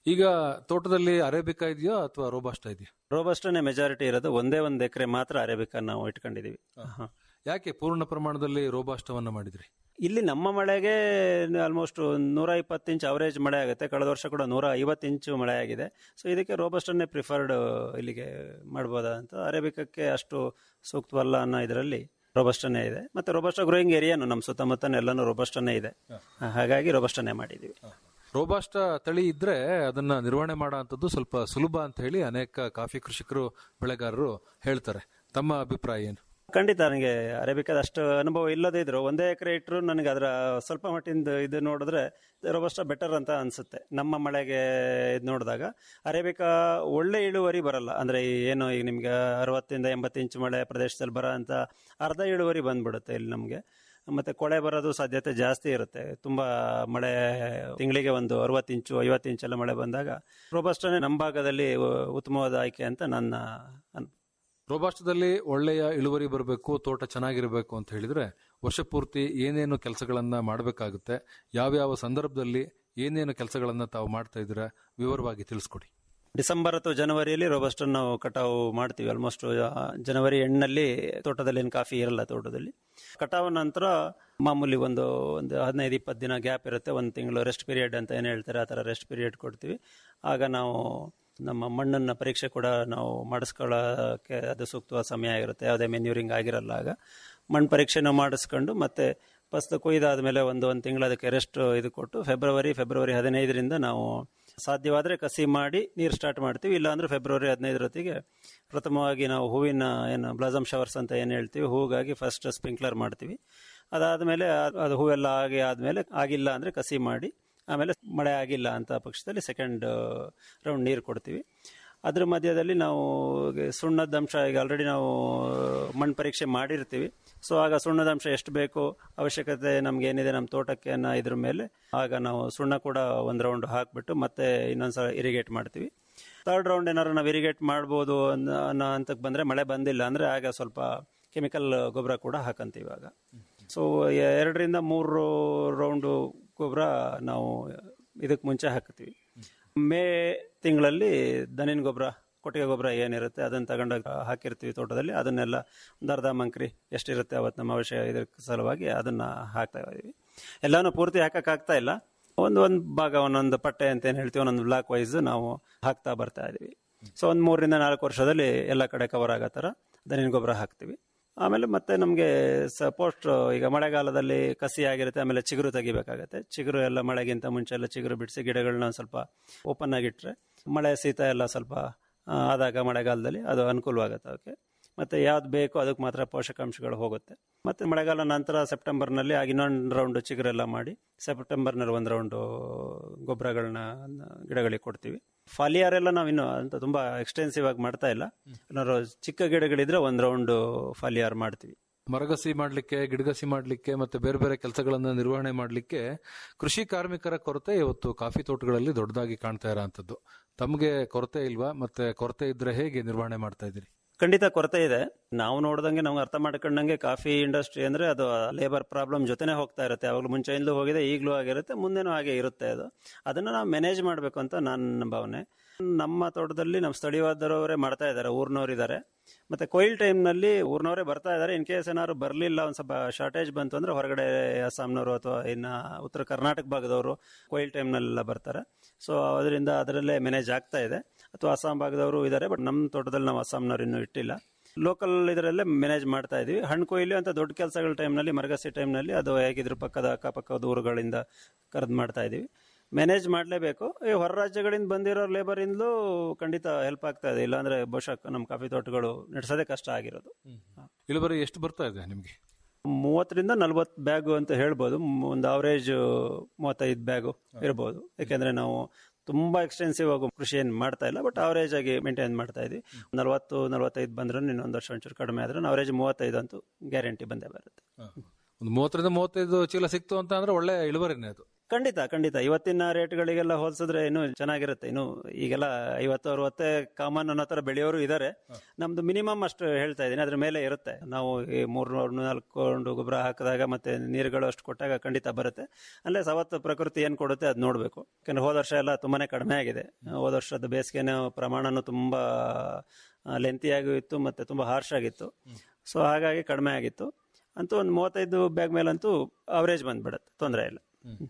ಈಗ ತೋಟದಲ್ಲಿ ಅರೇಬಿಕಾ ಇದೆಯಾ ಅಥವಾ ರೋಬಾಸ್ಟಾ ಇದೆಯಾ ರೋಬಸ್ಟನೇ ಮೆಜಾರಿಟಿ ಇರೋದು ಒಂದೇ ಒಂದು ಎಕರೆ ಮಾತ್ರ ಅರೇಬಿಕಾ ನಾವು ಇಟ್ಕೊಂಡಿದೀವಿ ಹ. ಯಾಕೆ ಪೂರ್ಣ ಪ್ರಮಾಣದಲ್ಲಿ ರೋಬಾಸ್ಟವನ್ನ ಮಾಡಿದ್ರಿ ಇಲ್ಲಿ ನಮ್ಮ ಮಳೆಗೆ ಆಲ್ಮೋಸ್ಟ್ ನೂರ ಇಪ್ಪತ್ತು ಇಂಚ್ ಅವರೇಜ್ ಮಳೆ ಆಗುತ್ತೆ ಕಳೆದ ವರ್ಷ ಕೂಡ ನೂರ ಐವತ್ತು ಇಂಚು ಮಳೆ ಆಗಿದೆ ಸೊ ಇದಕ್ಕೆ ರೋಬಸ್ಟನ್ನೇ ಪ್ರಿಫರ್ಡ್ ಇಲ್ಲಿಗೆ ಮಾಡ್ಬೋದಾ ಅಂತ ಅರೇಬಿಕಕ್ಕೆ ಅಷ್ಟು ಸೂಕ್ತವಲ್ಲ ಅನ್ನೋ ಇದರಲ್ಲಿ ರೋಬಸ್ಟನ್ನೇ ಇದೆ ಮತ್ತೆ ರೋಬಸ್ಟ ಗ್ರೋಯಿಂಗ್ ಏರಿಯಾನು ನಮ್ಮ ಸುತ್ತಮುತ್ತನೇ ಎಲ್ಲಾನು ರೋಬಸ್ಟನ್ನೇ ಇದೆ ಹಾಗಾಗಿ ರೋಬಸ್ಟನ್ನೇ ಮಾಡಿದ್ದೀವಿ ರೋಬಾಸ್ಟಾ ತಳಿ ಇದ್ರೆ ಅದನ್ನ ನಿರ್ವಹಣೆ ಮಾಡೋ ಅಂಥದ್ದು ಸ್ವಲ್ಪ ಸುಲಭ ಅಂತ ಹೇಳಿ ಅನೇಕ ಕಾಫಿ ಕೃಷಿಕರು ಬೆಳೆಗಾರರು ಹೇಳ್ತಾರೆ ತಮ್ಮ ಅಭಿಪ್ರಾಯ ಏನು ಖಂಡಿತ ನನಗೆ ಅರೇಬಿಕಾದ ಅಷ್ಟು ಅನುಭವ ಇಲ್ಲದೇ ಇದ್ರು ಒಂದೇ ಎಕರೆ ಇಟ್ಟರು ನನಗೆ ಅದರ ಸ್ವಲ್ಪ ಮಟ್ಟಿಂದ ಇದು ನೋಡಿದ್ರೆ ರೋಬಸ್ಟ ಬೆಟರ್ ಅಂತ ಅನ್ಸುತ್ತೆ ನಮ್ಮ ಮಳೆಗೆ ಇದು ನೋಡಿದಾಗ ಅರೇಬಿಕಾ ಒಳ್ಳೆ ಇಳುವರಿ ಬರಲ್ಲ ಅಂದ್ರೆ ಈ ಏನು ಈಗ ನಿಮ್ಗೆ ಅರವತ್ತಿಂದ ಎಂಬತ್ತು ಇಂಚು ಮಳೆ ಪ್ರದೇಶದಲ್ಲಿ ಬರೋ ಅಂತ ಅರ್ಧ ಇಳುವರಿ ಬಂದ್ಬಿಡುತ್ತೆ ಇಲ್ಲಿ ನಮಗೆ ಮತ್ತೆ ಕೊಳೆ ಬರೋದು ಸಾಧ್ಯತೆ ಜಾಸ್ತಿ ಇರುತ್ತೆ ತುಂಬಾ ಮಳೆ ತಿಂಗಳಿಗೆ ಒಂದು ಅರವತ್ತು ಇಂಚು ಐವತ್ತು ಇಂಚೆಲ್ಲ ಮಳೆ ಬಂದಾಗ ರೋಬಸ್ಟನೇ ನಮ್ಮ ಭಾಗದಲ್ಲಿ ಉತ್ತಮವಾದ ಆಯ್ಕೆ ಅಂತ ನನ್ನ ಅನ್- ರೋಬಾಸ್ಟದಲ್ಲಿ ಒಳ್ಳೆಯ ಇಳುವರಿ ಬರಬೇಕು ತೋಟ ಚೆನ್ನಾಗಿರಬೇಕು ಅಂತ ಹೇಳಿದ್ರೆ ವರ್ಷ ಪೂರ್ತಿ ಏನೇನು ಕೆಲಸಗಳನ್ನ ಮಾಡಬೇಕಾಗುತ್ತೆ ಯಾವ್ಯಾವ ಸಂದರ್ಭದಲ್ಲಿ ಏನೇನು ಕೆಲಸಗಳನ್ನ ತಾವು ಮಾಡ್ತಾ ಇದ್ದೀರಾ ವಿವರವಾಗಿ ತಿಳಿಸ್ಕೊಡಿ ಡಿಸೆಂಬರ್ ಅಥವಾ ಜನವರಿಯಲ್ಲಿ ರೋಬಸ್ಟನ್ ನಾವು ಕಟಾವು ಮಾಡ್ತೀವಿ ಆಲ್ಮೋಸ್ಟ್ ಜನವರಿ ಎಂಡ್ನಲ್ಲಿ ತೋಟದಲ್ಲಿ ಏನು ಕಾಫಿ ಇರಲ್ಲ ತೋಟದಲ್ಲಿ ಕಟಾವು ನಂತರ ಮಾಮೂಲಿ ಒಂದು ಒಂದು ಹದಿನೈದು ಇಪ್ಪತ್ತು ದಿನ ಗ್ಯಾಪ್ ಇರುತ್ತೆ ಒಂದು ತಿಂಗಳು ರೆಸ್ಟ್ ಪೀರಿಯಡ್ ಅಂತ ಏನು ಹೇಳ್ತಾರೆ ಆ ಥರ ರೆಸ್ಟ್ ಪೀರಿಯಡ್ ಕೊಡ್ತೀವಿ ಆಗ ನಾವು ನಮ್ಮ ಮಣ್ಣನ್ನ ಪರೀಕ್ಷೆ ಕೂಡ ನಾವು ಮಾಡಿಸ್ಕೊಳ್ಳೋಕೆ ಅದು ಸೂಕ್ತವಾದ ಸಮಯ ಆಗಿರುತ್ತೆ ಯಾವುದೇ ಮೆನ್ಯೂರಿಂಗ್ ಆಗಿರಲ್ಲ ಆಗ ಮಣ್ಣು ಪರೀಕ್ಷೆನ ಮಾಡಿಸ್ಕೊಂಡು ಮತ್ತೆ ಫಸ್ಟ್ ಕೊಯ್ದಾದ್ಮೇಲೆ ಒಂದು ಒಂದು ತಿಂಗಳು ಅದಕ್ಕೆ ರೆಸ್ಟ್ ಇದು ಕೊಟ್ಟು ಫೆಬ್ರವರಿ ಫೆಬ್ರವರಿ ಹದಿನೈದರಿಂದ ನಾವು ಸಾಧ್ಯವಾದರೆ ಕಸಿ ಮಾಡಿ ನೀರು ಸ್ಟಾರ್ಟ್ ಮಾಡ್ತೀವಿ ಇಲ್ಲಾಂದ್ರೆ ಫೆಬ್ರವರಿ ಹದಿನೈದರೊತ್ತಿಗೆ ಪ್ರಥಮವಾಗಿ ನಾವು ಹೂವಿನ ಏನು ಬ್ಲಾಸಮ್ ಶವರ್ಸ್ ಅಂತ ಏನು ಹೇಳ್ತೀವಿ ಹೂಗಾಗಿ ಫಸ್ಟ್ ಸ್ಪ್ರಿಂಕ್ಲರ್ ಮಾಡ್ತೀವಿ ಅದಾದಮೇಲೆ ಅದು ಹೂವೆಲ್ಲ ಆಗಿ ಆದಮೇಲೆ ಆಗಿಲ್ಲ ಅಂದರೆ ಕಸಿ ಮಾಡಿ ಆಮೇಲೆ ಮಳೆ ಆಗಿಲ್ಲ ಅಂತ ಪಕ್ಷದಲ್ಲಿ ಸೆಕೆಂಡ್ ರೌಂಡ್ ನೀರು ಕೊಡ್ತೀವಿ ಅದ್ರ ಮಧ್ಯದಲ್ಲಿ ನಾವು ಸುಣ್ಣದ ಅಂಶ ಈಗ ಆಲ್ರೆಡಿ ನಾವು ಮಣ್ಣು ಪರೀಕ್ಷೆ ಮಾಡಿರ್ತೀವಿ ಸೊ ಆಗ ಸುಣ್ಣದ ಅಂಶ ಎಷ್ಟು ಬೇಕು ಅವಶ್ಯಕತೆ ನಮ್ಗೆ ಏನಿದೆ ನಮ್ಮ ತೋಟಕ್ಕೆ ಅನ್ನೋ ಇದ್ರ ಮೇಲೆ ಆಗ ನಾವು ಸುಣ್ಣ ಕೂಡ ಒಂದು ರೌಂಡ್ ಹಾಕ್ಬಿಟ್ಟು ಮತ್ತೆ ಇನ್ನೊಂದ್ಸಲ ಇರಿಗೇಟ್ ಮಾಡ್ತೀವಿ ಥರ್ಡ್ ರೌಂಡ್ ಏನಾದ್ರು ನಾವು ಇರಿಗೇಟ್ ಮಾಡ್ಬೋದು ಅನ್ನೋ ಅನ್ನೋ ಹಂತಕ್ಕೆ ಬಂದರೆ ಮಳೆ ಬಂದಿಲ್ಲ ಅಂದರೆ ಆಗ ಸ್ವಲ್ಪ ಕೆಮಿಕಲ್ ಗೊಬ್ಬರ ಕೂಡ ಹಾಕಂತೀವಿ ಆಗ ಸೊ ಎರಡರಿಂದ ಮೂರು ರೌಂಡು ಗೊಬ್ಬರ ನಾವು ಇದಕ್ಕೆ ಮುಂಚೆ ಹಾಕ್ತೀವಿ ಮೇ ತಿಂಗಳಲ್ಲಿ ದನಿನ ಗೊಬ್ಬರ ಕೊಟ್ಟಿಗೆ ಗೊಬ್ಬರ ಏನಿರುತ್ತೆ ಅದನ್ನು ತಗೊಂಡೋಗಿ ಹಾಕಿರ್ತೀವಿ ತೋಟದಲ್ಲಿ ಅದನ್ನೆಲ್ಲ ಒಂದು ಅರ್ಧ ಮಂಕ್ರಿ ಎಷ್ಟಿರುತ್ತೆ ಅವತ್ತು ನಮ್ಮ ಅವಶ್ಯ ಇದ್ರ ಸಲುವಾಗಿ ಅದನ್ನ ಹಾಕ್ತಾ ಇದೀವಿ ಎಲ್ಲಾನು ಪೂರ್ತಿ ಹಾಕಕ್ಕಾಗ್ತಾ ಇಲ್ಲ ಒಂದು ಒಂದು ಭಾಗ ಒಂದೊಂದು ಪಟ್ಟೆ ಅಂತ ಏನು ಹೇಳ್ತೀವಿ ಒಂದೊಂದು ಬ್ಲಾಕ್ ವೈಸ್ ನಾವು ಹಾಕ್ತಾ ಬರ್ತಾ ಇದೀವಿ ಸೊ ಒಂದು ಮೂರರಿಂದ ನಾಲ್ಕು ವರ್ಷದಲ್ಲಿ ಎಲ್ಲ ಕಡೆ ಕವರ್ ಆಗೋ ಥರ ದನಿನ ಗೊಬ್ಬರ ಹಾಕ್ತೀವಿ ಆಮೇಲೆ ಮತ್ತೆ ನಮಗೆ ಸಪೋಸ್ಟ್ ಈಗ ಮಳೆಗಾಲದಲ್ಲಿ ಕಸಿ ಆಗಿರುತ್ತೆ ಆಮೇಲೆ ಚಿಗುರು ತೆಗಿಬೇಕಾಗತ್ತೆ ಚಿಗುರು ಎಲ್ಲ ಮಳೆಗಿಂತ ಮುಂಚೆ ಎಲ್ಲ ಚಿಗುರು ಬಿಡಿಸಿ ಗಿಡಗಳನ್ನ ಸ್ವಲ್ಪ ಓಪನ್ ಆಗಿಟ್ರೆ ಮಳೆ ಶೀತ ಎಲ್ಲ ಸ್ವಲ್ಪ ಆ, ಆದಾಗ ಮಳೆಗಾಲದಲ್ಲಿ ಅದು ಅನುಕೂಲವಾಗುತ್ತೆ ಅವಕ್ಕೆ ಮತ್ತೆ ಯಾವ್ದು ಬೇಕೋ ಅದಕ್ಕೆ ಮಾತ್ರ ಪೋಷಕಾಂಶಗಳು ಹೋಗುತ್ತೆ ಮತ್ತೆ ಮಳೆಗಾಲ ನಂತರ ಸೆಪ್ಟೆಂಬರ್ನಲ್ಲಿ ಆಗ ಇನ್ನೊಂದು ರೌಂಡ್ ಚಿಗುರೆಲ್ಲ ಮಾಡಿ ಸೆಪ್ಟೆಂಬರ್ನಲ್ಲಿ ಒಂದು ರೌಂಡು ಗೊಬ್ಬರಗಳನ್ನ ಗಿಡಗಳಿಗೆ ಕೊಡ್ತೀವಿ ಫಾಲಿಯಾರ್ ಎಲ್ಲ ನಾವು ಇನ್ನು ಅಂತ ತುಂಬಾ ಎಕ್ಸ್ಟೆನ್ಸಿವ್ ಆಗಿ ಮಾಡ್ತಾ ಇಲ್ಲ ಏನಾದ್ರು ಚಿಕ್ಕ ಗಿಡಗಳಿದ್ರೆ ಒಂದು ರೌಂಡ್ ಫಾಲಿಯಾರ್ ಮಾಡ್ತೀವಿ ಮರಗಸಿ ಮಾಡ್ಲಿಕ್ಕೆ ಗಿಡಗಸಿ ಮಾಡ್ಲಿಕ್ಕೆ ಮತ್ತೆ ಬೇರೆ ಬೇರೆ ಕೆಲಸಗಳನ್ನ ನಿರ್ವಹಣೆ ಮಾಡ್ಲಿಕ್ಕೆ ಕೃಷಿ ಕಾರ್ಮಿಕರ ಕೊರತೆ ಇವತ್ತು ಕಾಫಿ ತೋಟಗಳಲ್ಲಿ ದೊಡ್ಡದಾಗಿ ಕಾಣ್ತಾ ಇರೋಂಥದ್ದು ತಮಗೆ ಕೊರತೆ ಇಲ್ವಾ ಮತ್ತೆ ಕೊರತೆ ಇದ್ರೆ ಹೇಗೆ ನಿರ್ವಹಣೆ ಮಾಡ್ತಾ ಇದ್ದೀರಿ ಖಂಡಿತ ಕೊರತೆ ಇದೆ ನಾವು ನೋಡ್ದಂಗೆ ನಮ್ಗೆ ಅರ್ಥ ಮಾಡ್ಕೊಂಡಂಗೆ ಕಾಫಿ ಇಂಡಸ್ಟ್ರಿ ಅಂದ್ರೆ ಅದು ಲೇಬರ್ ಪ್ರಾಬ್ಲಮ್ ಜೊತೆನೆ ಹೋಗ್ತಾ ಇರುತ್ತೆ ಯಾವಾಗಲೂ ಮುಂಚೆಯಿಂದಲೂ ಹೋಗಿದೆ ಈಗಲೂ ಆಗಿರುತ್ತೆ ಮುಂದೆನೂ ಹಾಗೆ ಇರುತ್ತೆ ಅದು ಅದನ್ನ ನಾವು ಮ್ಯಾನೇಜ್ ಮಾಡಬೇಕು ಅಂತ ನನ್ನ ಭಾವನೆ ನಮ್ಮ ತೋಟದಲ್ಲಿ ನಮ್ಮ ಸ್ಥಳೀಯವಾದವರೇ ಮಾಡ್ತಾ ಇದ್ದಾರೆ ಊರ್ನವ್ರು ಇದ್ದಾರೆ ಮತ್ತೆ ಕೊಯ್ಲ್ ಟೈಮ್ನಲ್ಲಿ ಊರ್ನವರೇ ಬರ್ತಾ ಇದ್ದಾರೆ ಇನ್ ಕೇಸ್ ಏನಾದ್ರು ಬರಲಿಲ್ಲ ಒಂದು ಸ್ವಲ್ಪ ಶಾರ್ಟೇಜ್ ಬಂತು ಅಂದ್ರೆ ಹೊರಗಡೆ ಅಸ್ಸಾಂನವರು ಅಥವಾ ಇನ್ನ ಉತ್ತರ ಕರ್ನಾಟಕ ಭಾಗದವರು ಕೊಯ್ಲ್ ಟೈಮ್ನಲ್ಲೆಲ್ಲ ಬರ್ತಾರೆ ಸೊ ಅದರಿಂದ ಅದರಲ್ಲೇ ಮ್ಯಾನೇಜ್ ಆಗ್ತಾ ಇದೆ ಅಥವಾ ಅಸ್ಸಾಂ ಭಾಗದವರು ಇದ್ದಾರೆ ಬಟ್ ನಮ್ಮ ತೋಟದಲ್ಲಿ ನಾವು ಅಸ್ಸಾಂನವ್ರು ಇನ್ನೂ ಇಟ್ಟಿಲ್ಲ ಲೋಕಲ್ ಇದರಲ್ಲೇ ಮ್ಯಾನೇಜ್ ಮಾಡ್ತಾ ಇದೀವಿ ಹಣ್ಣು ಕೊಯ್ಲು ಅಂತ ದೊಡ್ಡ ಕೆಲಸಗಳ ಟೈಮ್ನಲ್ಲಿ ಮರಗಸಿ ಟೈಮ್ನಲ್ಲಿ ಅದು ಹೇಗಿದ್ರು ಪಕ್ಕದ ಅಕ್ಕಪಕ್ಕದ ಊರುಗಳಿಂದ ಕರೆದು ಮಾಡ್ತಾ ಇದೀವಿ ಮ್ಯಾನೇಜ್ ಮಾಡಲೇಬೇಕು ಈ ಹೊರ ರಾಜ್ಯಗಳಿಂದ ಬಂದಿರೋ ಲೇಬರಿಂದಲೂ ಖಂಡಿತ ಹೆಲ್ಪ್ ಆಗ್ತಾ ಇದೆ ಇಲ್ಲಾಂದ್ರೆ ಬಹುಶಃ ನಮ್ಮ ಕಾಫಿ ತೋಟಗಳು ನಡೆಸೋದೇ ಕಷ್ಟ ಆಗಿರೋದು ಇಳುವರಿ ಎಷ್ಟು ಬರ್ತಾ ಇದೆ ನಿಮ್ಗೆ ಮೂವತ್ತರಿಂದ ನಲ್ವತ್ತು ಬ್ಯಾಗು ಅಂತ ಹೇಳ್ಬೋದು ಮ್- ಒಂದು ಅವರೇಜ್ ಮೂವತ್ತೈದು ಬ್ಯಾಗು ಇರ್ಬೋದು ಯಾಕೆಂದ್ರೆ ನಾವು ತುಂಬಾ ಎಕ್ಸ್ಟೆನ್ಸಿವ್ ಆಗಿ ಕೃಷಿ ಏನು ಮಾಡ್ತಾ ಇಲ್ಲ ಬಟ್ ಅವರೇಜ್ ಆಗಿ ಮೇಂಟೈನ್ ಮಾಡ್ತಾ ಇದ್ವಿ ನಲ್ವತ್ತು ನಲ್ವತ್ತೈದು ಬಂದ್ರೆ ಇನ್ನೊಂದು ವರ್ಷ ಒಂಚೂರು ಕಡಿಮೆ ಆದ್ರೆ ಅವರೇಜ್ ಮೂವತ್ತೈದು ಅಂತೂ ಗ್ಯಾರಂಟಿ ಬಂದೇ ಬರುತ್ತೆ ಒಂದು ಮೂವತ್ತರಿಂದ ಮೂವತ್ತೈದು ಚೀಲ ಸಿಕ್ತು ಅಂತ ಅಂದ್ರೆ ಒಳ್ಳೆ ಇಳುವರಿನೇ ಅದು ಖಂಡಿತ ಖಂಡಿತ ಇವತ್ತಿನ ರೇಟ್ಗಳಿಗೆಲ್ಲ ಹೋಲಿಸಿದ್ರೆ ಇನ್ನು ಚೆನ್ನಾಗಿರುತ್ತೆ ಇನ್ನು ಈಗೆಲ್ಲ ಐವತ್ತು ಅರವತ್ತೇ ಕಾಮನ್ ಅನ್ನೋ ತರ ಬೆಳೆಯೋರು ಇದ್ದಾರೆ ನಮ್ದು ಮಿನಿಮಮ್ ಅಷ್ಟು ಹೇಳ್ತಾ ಇದ್ದೀನಿ ಅದ್ರ ಮೇಲೆ ಇರುತ್ತೆ ನಾವು ಈ ಮೂರ್ನೂರು ನಾಲ್ಕು ಗೊಬ್ಬರ ಹಾಕಿದಾಗ ಮತ್ತೆ ನೀರುಗಳು ಅಷ್ಟು ಕೊಟ್ಟಾಗ ಖಂಡಿತ ಬರುತ್ತೆ ಅಲ್ಲೇ ಅವತ್ತು ಪ್ರಕೃತಿ ಏನ್ ಕೊಡುತ್ತೆ ಅದ್ ನೋಡ್ಬೇಕು ಯಾಕಂದ್ರೆ ಹೋದ ವರ್ಷ ಎಲ್ಲ ತುಂಬಾನೇ ಕಡಿಮೆ ಆಗಿದೆ ಹೋದ ವರ್ಷದ ಬೇಸಿಗೆನ ಪ್ರಮಾಣನೂ ತುಂಬಾ ಲೆಂತಿಯಾಗೂ ಇತ್ತು ಮತ್ತೆ ತುಂಬಾ ಹಾರ್ಶ್ ಆಗಿತ್ತು ಸೊ ಹಾಗಾಗಿ ಕಡಿಮೆ ಆಗಿತ್ತು ಅಂತೂ ಒಂದು ಮೂವತ್ತೈದು ಬ್ಯಾಗ್ ಮೇಲಂತೂ ಅವರೇಜ್ ಬಂದ್ಬಿಡುತ್ತೆ ತೊಂದರೆ ಇಲ್ಲ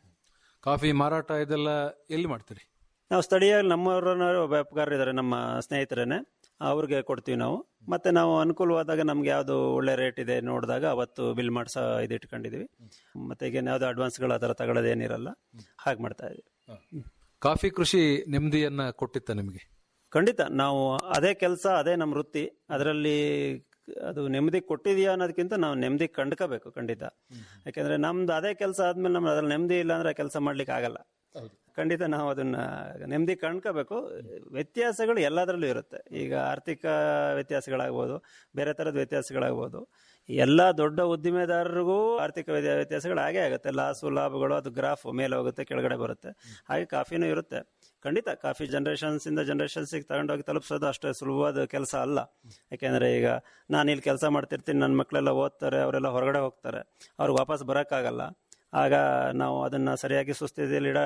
ಕಾಫಿ ಮಾರಾಟ ಇದೆಲ್ಲ ಎಲ್ಲಿ ಮಾಡ್ತೀರಿ ನಾವು ಸ್ಥಳೀಯ ನಮ್ಮವ್ರನ್ನ ವ್ಯಾಪಾರರು ಇದ್ದಾರೆ ನಮ್ಮ ಸ್ನೇಹಿತರೇನೆ ಅವ್ರಿಗೆ ಕೊಡ್ತೀವಿ ನಾವು ಮತ್ತೆ ನಾವು ಅನುಕೂಲವಾದಾಗ ನಮ್ಗೆ ಯಾವ್ದು ಒಳ್ಳೆ ರೇಟ್ ಇದೆ ನೋಡಿದಾಗ ಅವತ್ತು ಬಿಲ್ ಮಾಡ್ಸೋ ಇದು ಇಟ್ಕೊಂಡಿದೀವಿ ಮತ್ತೆ ಈಗ ಯಾವ್ದು ಅಡ್ವಾನ್ಸ್ಗಳು ಆ ಥರ ತಗೊಳ್ಳೋದೇನಿರಲ್ಲ ಹಾಗೆ ಮಾಡ್ತಾ ಇದೀವಿ ಕಾಫಿ ಕೃಷಿ ನೆಮ್ಮದಿಯನ್ನ ಕೊಟ್ಟಿತ್ತ ನಿಮಗೆ ಖಂಡಿತ ನಾವು ಅದೇ ಕೆಲಸ ಅದೇ ನಮ್ಮ ವೃತ್ತಿ ಅದರಲ್ಲಿ ಅದು ನೆಮ್ಮದಿ ಕೊಟ್ಟಿದೆಯಾ ಅನ್ನೋದಕ್ಕಿಂತ ನಾವು ನೆಮ್ಮದಿ ಕಂಡ್ಕೋಬೇಕು ಖಂಡಿತ ಯಾಕಂದ್ರೆ ನಮ್ದು ಅದೇ ಕೆಲಸ ಆದ್ಮೇಲೆ ನಮ್ಗೆ ಅದ್ರಲ್ಲಿ ನೆಮ್ಮದಿ ಇಲ್ಲ ಅಂದ್ರೆ ಕೆಲಸ ಮಾಡ್ಲಿಕ್ಕೆ ಆಗಲ್ಲ ಖಂಡಿತ ನಾವು ಅದನ್ನ ನೆಮ್ಮದಿ ಕಂಡ್ಕೋಬೇಕು ವ್ಯತ್ಯಾಸಗಳು ಎಲ್ಲದರಲ್ಲೂ ಇರುತ್ತೆ ಈಗ ಆರ್ಥಿಕ ವ್ಯತ್ಯಾಸಗಳಾಗ್ಬೋದು ಬೇರೆ ತರದ ವ್ಯತ್ಯಾಸಗಳಾಗ್ಬೋದು ಎಲ್ಲ ದೊಡ್ಡ ಉದ್ದಿಮೆದಾರರಿಗೂ ಆರ್ಥಿಕ ವ್ಯ- ವ್ಯತ್ಯಾಸಗಳು ಹಾಗೆ ಆಗುತ್ತೆ ಲಾಸು ಲಾಭಗಳು ಅದು ಗ್ರಾಫ್ ಮೇಲೆ ಹೋಗುತ್ತೆ ಕೆಳಗಡೆ ಬರುತ್ತೆ ಹಾಗೆ ಕಾಫಿನೂ ಇರುತ್ತೆ ಖಂಡಿತ ಕಾಫಿ ಜನರೇಷನ್ಸ್ ಇಂದ ಜನರೇಷನ್ಸ್ ತಗೊಂಡೋಗಿ ತಲುಪಿಸೋದು ಅಷ್ಟೇ ಸುಲಭವಾದ ಕೆಲಸ ಅಲ್ಲ ಯಾಕೆಂದ್ರೆ ಈಗ ನಾನು ಇಲ್ಲಿ ಕೆಲಸ ಮಾಡ್ತಿರ್ತೀನಿ ನನ್ನ ಮಕ್ಕಳೆಲ್ಲ ಓದ್ತಾರೆ ಅವರೆಲ್ಲ ಹೊರಗಡೆ ಹೋಗ್ತಾರೆ ಅವ್ರಿಗೆ ವಾಪಸ್ ಬರೋಕ್ಕಾಗಲ್ಲ ಆಗ ನಾವು ಅದನ್ನ ಸರಿಯಾಗಿ ಸುಸ್ಥಿತಿಯಲ್ಲಿ ಇಡ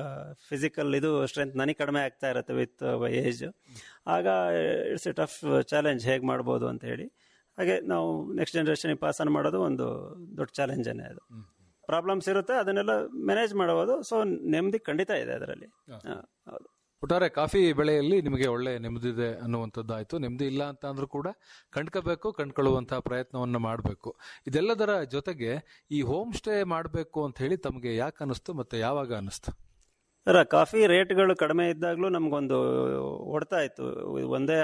ಫಿಸಿಕಲ್ ಇದು ಸ್ಟ್ರೆಂತ್ ನನಗೆ ಕಡಿಮೆ ಆಗ್ತಾ ಇರುತ್ತೆ ವಿತ್ ಏಜ್ ಆಗ ಇಟ್ಸ್ ಎ ಟಫ್ ಚಾಲೆಂಜ್ ಹೇಗೆ ಮಾಡ್ಬೋದು ಅಂತ ಹೇಳಿ ಹಾಗೆ ನಾವು ನೆಕ್ಸ್ಟ್ ಜನರೇಷನ್ಗೆ ಪಾಸ್ ಆನ್ ಮಾಡೋದು ಒಂದು ದೊಡ್ಡ ಚಾಲೆಂಜನ್ನೇ ಅದು ಪ್ರಾಬ್ಲಮ್ಸ್ ಇರುತ್ತೆ ಅದನ್ನೆಲ್ಲ ಮ್ಯಾನೇಜ್ ಮಾಡಬಹುದು ಸೊ ನೆಮ್ಮದಿ ಖಂಡಿತ ಇದೆ ಅದರಲ್ಲಿ ಹೌದು ಒಟ್ಟಾರೆ ಕಾಫಿ ಬೆಳೆಯಲ್ಲಿ ನಿಮಗೆ ಒಳ್ಳೆ ನೆಮ್ಮದಿದೆ ಅನ್ನುವಂಥದ್ದಾಯ್ತು ನೆಮ್ಮದಿ ಇಲ್ಲ ಅಂತ ಅಂದ್ರೂ ಕೂಡ ಕಂಡ್ಕೋಬೇಕು ಕಂಡ್ಕೊಳ್ಳುವಂತಹ ಪ್ರಯತ್ನವನ್ನ ಮಾಡಬೇಕು ಇದೆಲ್ಲದರ ಜೊತೆಗೆ ಈ ಹೋಮ್ ಸ್ಟೇ ಮಾಡಬೇಕು ಅಂತ ಹೇಳಿ ತಮಗೆ ಯಾಕೆ ಅನಿಸ್ತು ಮತ್ತೆ ಯಾವಾಗ ಅನಿಸ್ತು ಸರ್ ಕಾಫಿ ರೇಟ್ಗಳು ಕಡಿಮೆ ಇದ್ದಾಗಲೂ ನಮಗೊಂದು ಹೊಡ್ತಾ ಇತ್ತು ಒಂದೇ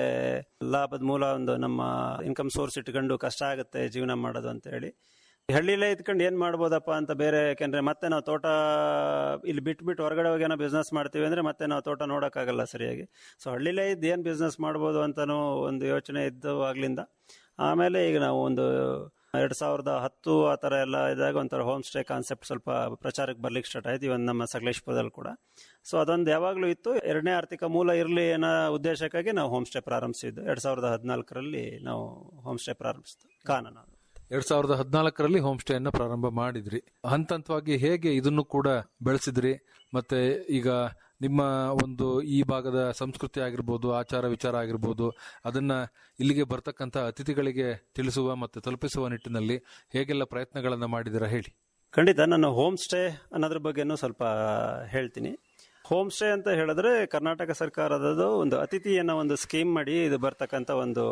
ಲಾಭದ ಮೂಲ ಒಂದು ನಮ್ಮ ಇನ್ಕಮ್ ಸೋರ್ಸ್ ಇಟ್ಕೊಂಡು ಕಷ್ಟ ಆಗುತ್ತೆ ಜೀವನ ಮಾಡೋದು ಅಂತ ಹೇಳಿ ಹಳ್ಳಿಲೇ ಇದ್ಕೊಂಡು ಏನ್ ಮಾಡ್ಬೋದಪ್ಪ ಅಂತ ಬೇರೆ ಯಾಕೆಂದ್ರೆ ಮತ್ತೆ ನಾವು ತೋಟ ಇಲ್ಲಿ ಬಿಟ್ಬಿಟ್ಟು ಹೊರಗಡೆ ಹೋಗಿ ಏನೋ ಬಿಸ್ನೆಸ್ ಮಾಡ್ತೀವಿ ಅಂದ್ರೆ ಮತ್ತೆ ನಾವು ತೋಟ ನೋಡೋಕ್ಕಾಗಲ್ಲ ಸರಿಯಾಗಿ ಸೊ ಹಳ್ಳಿಲೇ ಇದ್ದು ಏನ್ ಬಿಸ್ನೆಸ್ ಮಾಡ್ಬೋದು ಅಂತಾನೂ ಒಂದು ಯೋಚನೆ ಇದ್ದು ಆಗ್ಲಿಂದ ಆಮೇಲೆ ಈಗ ನಾವು ಒಂದು ಎರಡ್ ಸಾವಿರದ ಹತ್ತು ಆ ಥರ ಎಲ್ಲ ಇದ್ದಾಗ ಒಂಥರ ಹೋಮ್ ಸ್ಟೇ ಕಾನ್ಸೆಪ್ಟ್ ಸ್ವಲ್ಪ ಪ್ರಚಾರಕ್ಕೆ ಬರ್ಲಿಕ್ಕೆ ಸ್ಟಾರ್ಟ್ ಆಯ್ತು ಇವನ್ ನಮ್ಮ ಸಕಲೇಶ್ಪುರದಲ್ಲಿ ಕೂಡ ಸೊ ಅದೊಂದು ಯಾವಾಗಲೂ ಇತ್ತು ಎರಡನೇ ಆರ್ಥಿಕ ಮೂಲ ಇರಲಿ ಅನ್ನೋ ಉದ್ದೇಶಕ್ಕಾಗಿ ನಾವು ಹೋಮ್ ಸ್ಟೇ ಪ್ರಾರಂಭಿಸಿದ್ದು ಎರಡ್ ಸಾವಿರದ ಹದಿನಾಲ್ಕರಲ್ಲಿ ನಾವು ಹೋಮ್ ಸ್ಟೇ ಪ್ರಾರಂಭಿಸಿದ್ದು ಕಾನೂನು ಅದು. ಎರಡ್ ಸಾವಿರದ ಹದಿನಾಲ್ಕರಲ್ಲಿ ಹೋಮ್ ಸ್ಟೇ ಅನ್ನ ಪ್ರಾರಂಭ ಮಾಡಿದ್ರಿ ಹಂತ ಹಂತವಾಗಿ ಹೇಗೆ ಇದನ್ನು ಕೂಡ ಬೆಳೆಸಿದ್ರಿ ಮತ್ತೆ ಈಗ ನಿಮ್ಮ ಒಂದು ಈ ಭಾಗದ ಸಂಸ್ಕೃತಿ ಆಗಿರ್ಬೋದು ಆಚಾರ ವಿಚಾರ ಆಗಿರ್ಬೋದು ಅದನ್ನ ಇಲ್ಲಿಗೆ ಬರ್ತಕ್ಕಂಥ ಅತಿಥಿಗಳಿಗೆ ತಿಳಿಸುವ ಮತ್ತೆ ತಲುಪಿಸುವ ನಿಟ್ಟಿನಲ್ಲಿ ಹೇಗೆಲ್ಲ ಪ್ರಯತ್ನಗಳನ್ನ ಮಾಡಿದಿರಾ ಹೇಳಿ ಖಂಡಿತ ನಾನು ಹೋಮ್ ಸ್ಟೇ ಅನ್ನೋದ್ರ ಬಗ್ಗೆನೂ ಸ್ವಲ್ಪ ಹೇಳ್ತೀನಿ ಹೋಮ್ ಸ್ಟೇ ಅಂತ ಹೇಳಿದ್ರೆ ಕರ್ನಾಟಕ ಸರ್ಕಾರದ ಒಂದು ಅತಿಥಿ ಅನ್ನೋ ಒಂದು ಸ್ಕೀಮ್ ಮಾಡಿ ಇದು ಬರ್ತಕ್ಕಂಥ ಒಂದು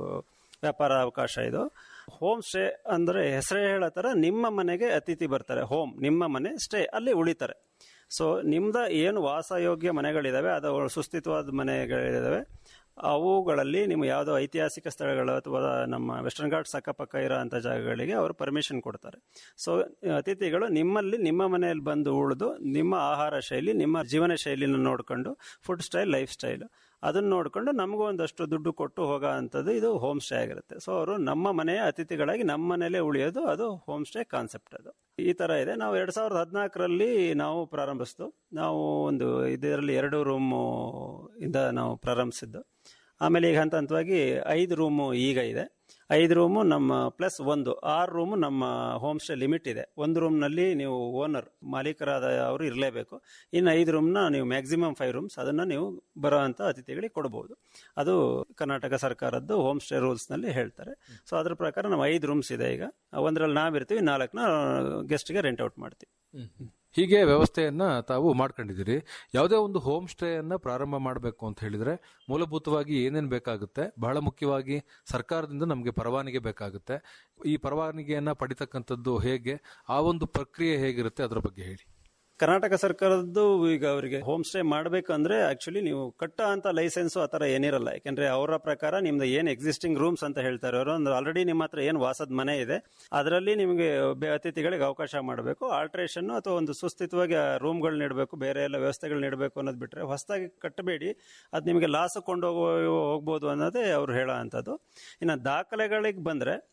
ವ್ಯಾಪಾರ ಅವಕಾಶ ಇದು ಹೋಮ್ ಸ್ಟೇ ಅಂದ್ರೆ ಹೆಸರೇ ಹೇಳೋ ಥರ ನಿಮ್ಮ ಮನೆಗೆ ಅತಿಥಿ ಬರ್ತಾರೆ ಹೋಮ್ ನಿಮ್ಮ ಮನೆ ಸ್ಟೇ ಅಲ್ಲಿ ಉಳಿತಾರೆ ಸೊ ನಿಮ್ದ ಏನು ವಾಸಯೋಗ್ಯ ಮನೆಗಳಿದಾವೆ ಅದು ಸುಸ್ಥಿತವಾದ ಮನೆಗಳಿದಾವೆ ಅವುಗಳಲ್ಲಿ ನಿಮ್ಮ ಯಾವುದೋ ಐತಿಹಾಸಿಕ ಸ್ಥಳಗಳು ಅಥವಾ ನಮ್ಮ ವೆಸ್ಟರ್ನ್ ಘಾಟ್ಸ್ ಅಕ್ಕಪಕ್ಕ ಇರೋ ಅಂಥ ಜಾಗಗಳಿಗೆ ಅವರು ಪರ್ಮಿಷನ್ ಕೊಡ್ತಾರೆ ಸೊ ಅತಿಥಿಗಳು ನಿಮ್ಮಲ್ಲಿ ನಿಮ್ಮ ಮನೆಯಲ್ಲಿ ಬಂದು ಉಳಿದು ನಿಮ್ಮ ಆಹಾರ ಶೈಲಿ ನಿಮ್ಮ ಜೀವನ ಶೈಲಿನ ನೋಡಿಕೊಂಡು ಫುಡ್ ಸ್ಟೈಲ್ ಲೈಫ್ ಸ್ಟೈಲ್ ಅದನ್ನ ನೋಡಿಕೊಂಡು ನಮಗೂ ಒಂದಷ್ಟು ದುಡ್ಡು ಕೊಟ್ಟು ಹೋಗೋ ಅಂಥದ್ದು ಇದು ಹೋಮ್ ಸ್ಟೇ ಆಗಿರುತ್ತೆ ಸೊ ಅವರು ನಮ್ಮ ಮನೆಯ ಅತಿಥಿಗಳಾಗಿ ನಮ್ಮ ಮನೆಯಲ್ಲೇ ಉಳಿಯೋದು ಅದು ಹೋಮ್ ಸ್ಟೇ ಕಾನ್ಸೆಪ್ಟ್ ಅದು ಈ ತರ ಇದೆ ನಾವು ಎರಡ್ ಸಾವಿರದ ಹದಿನಾಲ್ಕರಲ್ಲಿ ನಾವು ಪ್ರಾರಂಭಿಸಿದ್ದು ನಾವು ಒಂದು ಇದರಲ್ಲಿ ಎರಡು ರೂಮ್ ಇಂದ ನಾವು ಪ್ರಾರಂಭಿಸಿದ್ದು ಆಮೇಲೆ ಈಗ ಹಂತ ಹಂತವಾಗಿ ಐದು ರೂಮು ಈಗ ಇದೆ ಐದು ರೂಮು ನಮ್ಮ ಪ್ಲಸ್ ಒಂದು ಆರು ರೂಮು ನಮ್ಮ ಹೋಮ್ ಸ್ಟೇ ಲಿಮಿಟ್ ಇದೆ ಒಂದು ರೂಮ್ನಲ್ಲಿ ನೀವು ಓನರ್ ಮಾಲೀಕರಾದ ಅವರು ಇರಲೇಬೇಕು ಇನ್ನು ಐದು ರೂಮ್ನ ನೀವು ಮ್ಯಾಕ್ಸಿಮಮ್ ಫೈವ್ ರೂಮ್ಸ್ ಅದನ್ನು ನೀವು ಬರೋ ಅಂಥ ಅತಿಥಿಗಳಿಗೆ ಕೊಡಬಹುದು ಅದು ಕರ್ನಾಟಕ ಸರ್ಕಾರದ್ದು ಹೋಮ್ ಸ್ಟೇ ರೂಲ್ಸ್ನಲ್ಲಿ ಹೇಳ್ತಾರೆ ಸೊ ಅದ್ರ ಪ್ರಕಾರ ನಾವು ಐದು ರೂಮ್ಸ್ ಇದೆ ಈಗ ಒಂದರಲ್ಲಿ ನಾವಿರ್ತೀವಿ ನಾಲ್ಕನ್ನ ಗೆಸ್ಟ್ಗೆ ರೆಂಟ್ ಔಟ್ ಮಾಡ್ತೀವಿ ಹೀಗೆ ವ್ಯವಸ್ಥೆಯನ್ನ ತಾವು ಮಾಡ್ಕೊಂಡಿದ್ದೀರಿ ಯಾವುದೇ ಒಂದು ಹೋಮ್ ಸ್ಟೇ ಅನ್ನ ಪ್ರಾರಂಭ ಮಾಡಬೇಕು ಅಂತ ಹೇಳಿದ್ರೆ ಮೂಲಭೂತವಾಗಿ ಏನೇನ್ ಬೇಕಾಗುತ್ತೆ ಬಹಳ ಮುಖ್ಯವಾಗಿ ಸರ್ಕಾರದಿಂದ ನಮಗೆ ಪರವಾನಗಿ ಬೇಕಾಗುತ್ತೆ ಈ ಪರವಾನಗಿಯನ್ನ ಪಡಿತಕ್ಕಂಥದ್ದು ಹೇಗೆ ಆ ಒಂದು ಪ್ರಕ್ರಿಯೆ ಹೇಗಿರುತ್ತೆ ಅದರ ಬಗ್ಗೆ ಹೇಳಿ ಕರ್ನಾಟಕ ಸರ್ಕಾರದ್ದು ಈಗ ಅವರಿಗೆ ಹೋಮ್ ಸ್ಟೇ ಮಾಡಬೇಕಂದ್ರೆ ಆಕ್ಚುಲಿ ನೀವು ಕಟ್ಟ ಅಂತ ಲೈಸೆನ್ಸ್ ಆ ಥರ ಏನಿರಲ್ಲ ಯಾಕೆಂದ್ರೆ ಅವರ ಪ್ರಕಾರ ನಿಮ್ದು ಏನು ಎಕ್ಸಿಸ್ಟಿಂಗ್ ರೂಮ್ಸ್ ಅಂತ ಹೇಳ್ತಾರೆ ಅವರು ಅಂದ್ರೆ ಆಲ್ರೆಡಿ ನಿಮ್ಮ ಹತ್ರ ಏನು ವಾಸದ ಮನೆ ಇದೆ ಅದರಲ್ಲಿ ನಿಮಗೆ ಬೆ- ಅತಿಥಿಗಳಿಗೆ ಅವಕಾಶ ಮಾಡಬೇಕು ಆಲ್ಟ್ರೇಷನ್ ಅಥವಾ ಒಂದು ಸುಸ್ಥಿತವಾಗಿ ರೂಮ್ಗಳು ನೀಡಬೇಕು ಬೇರೆ ಎಲ್ಲ ವ್ಯವಸ್ಥೆಗಳು ನೀಡಬೇಕು ಅನ್ನೋದು ಬಿಟ್ರೆ ಹೊಸದಾಗಿ ಕಟ್ಟಬೇಡಿ ಅದು ನಿಮಗೆ ಲಾಸ್ ಕೊಂಡು ಹೋಗ್ಬೋದು ಅನ್ನೋದೇ ಅವ್ರು ಹೇಳೋ ಅಂಥದ್ದು ಇನ್ನು ದಾಖಲೆಗಳಿಗೆ ಬಂದ್ರೆ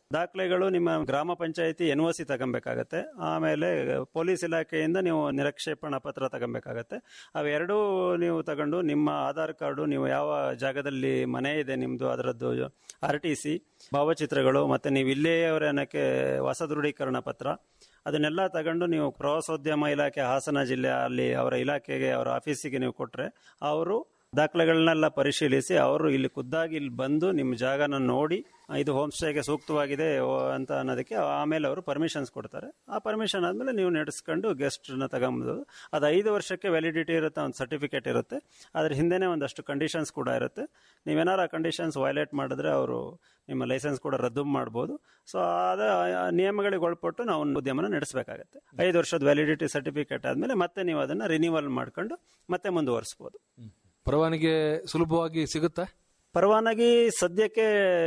ದಾಖಲೆಗಳು ನಿಮ್ಮ ಗ್ರಾಮ ಪಂಚಾಯತಿ ಎನ್ ಒ ಸಿ ತಗೊಬೇಕಾಗತ್ತೆ ಆಮೇಲೆ ಪೊಲೀಸ್ ಇಲಾಖೆಯಿಂದ ನೀವು ನಿರಕ್ಷೇಪಣಾ ಪತ್ರ ತಗೊಬೇಕಾಗತ್ತೆ ಅವೆರಡೂ ನೀವು ತಗೊಂಡು ನಿಮ್ಮ ಆಧಾರ್ ಕಾರ್ಡು ನೀವು ಯಾವ ಜಾಗದಲ್ಲಿ ಮನೆ ಇದೆ ನಿಮ್ದು ಅದರದ್ದು ಆರ್ ಟಿ ಸಿ ಭಾವಚಿತ್ರಗಳು ಮತ್ತೆ ನೀವು ಇಲ್ಲಿಯವರ ಅನ್ನಕ್ಕೆ ಹೊಸ ದೃಢೀಕರಣ ಪತ್ರ ಅದನ್ನೆಲ್ಲ ತಗೊಂಡು ನೀವು ಪ್ರವಾಸೋದ್ಯಮ ಇಲಾಖೆ ಹಾಸನ ಜಿಲ್ಲೆ ಅಲ್ಲಿ ಅವರ ಇಲಾಖೆಗೆ ಅವರ ಆಫೀಸಿಗೆ ನೀವು ಕೊಟ್ರೆ ಅವರು ದಾಖಲೆಗಳನ್ನೆಲ್ಲ ಪರಿಶೀಲಿಸಿ ಅವರು ಇಲ್ಲಿ ಖುದ್ದಾಗಿ ಇಲ್ಲಿ ಬಂದು ನಿಮ್ಮ ಜಾಗನ ನೋಡಿ ಇದು ಹೋಮ್ ಸ್ಟೇಗೆ ಸೂಕ್ತವಾಗಿದೆ ಓ ಅಂತ ಅನ್ನೋದಕ್ಕೆ ಆಮೇಲೆ ಅವರು ಪರ್ಮಿಷನ್ಸ್ ಕೊಡ್ತಾರೆ ಆ ಪರ್ಮಿಷನ್ ಆದಮೇಲೆ ನೀವು ನಡೆಸ್ಕೊಂಡು ಗೆಸ್ಟ್ನ ತಗೊಂಬೋದು ಅದು ಐದು ವರ್ಷಕ್ಕೆ ವ್ಯಾಲಿಡಿಟಿ ಇರುತ್ತೆ ಒಂದು ಸರ್ಟಿಫಿಕೇಟ್ ಇರುತ್ತೆ ಅದ್ರ ಹಿಂದೆನೇ ಒಂದಷ್ಟು ಕಂಡೀಷನ್ಸ್ ಕೂಡ ಇರುತ್ತೆ ನೀವೇನಾರು ಆ ಕಂಡೀಷನ್ಸ್ ವೈಲೇಟ್ ಮಾಡಿದ್ರೆ ಅವರು ನಿಮ್ಮ ಲೈಸೆನ್ಸ್ ಕೂಡ ರದ್ದು ಮಾಡ್ಬೋದು ಸೊ ಅದ ಆ ನಿಯಮಗಳಿಗೆ ಒಳಪಟ್ಟು ನಾವು ಒಂದು ಉದ್ಯಮನ ನಡೆಸಬೇಕಾಗತ್ತೆ ಐದು ವರ್ಷದ ವ್ಯಾಲಿಡಿಟಿ ಸರ್ಟಿಫಿಕೇಟ್ ಆದಮೇಲೆ ಮತ್ತೆ ನೀವು ಅದನ್ನು ರಿನ್ಯೂವಲ್ ಮಾಡ್ಕೊಂಡು ಮತ್ತೆ ಮುಂದುವರಿಸ್ಬೋದು ಪರವಾನಗಿ ಸುಲಭವಾಗಿ ಸಿಗುತ್ತಾ ಪರವಾನಗಿ ಸದ್ಯಕ್ಕೆ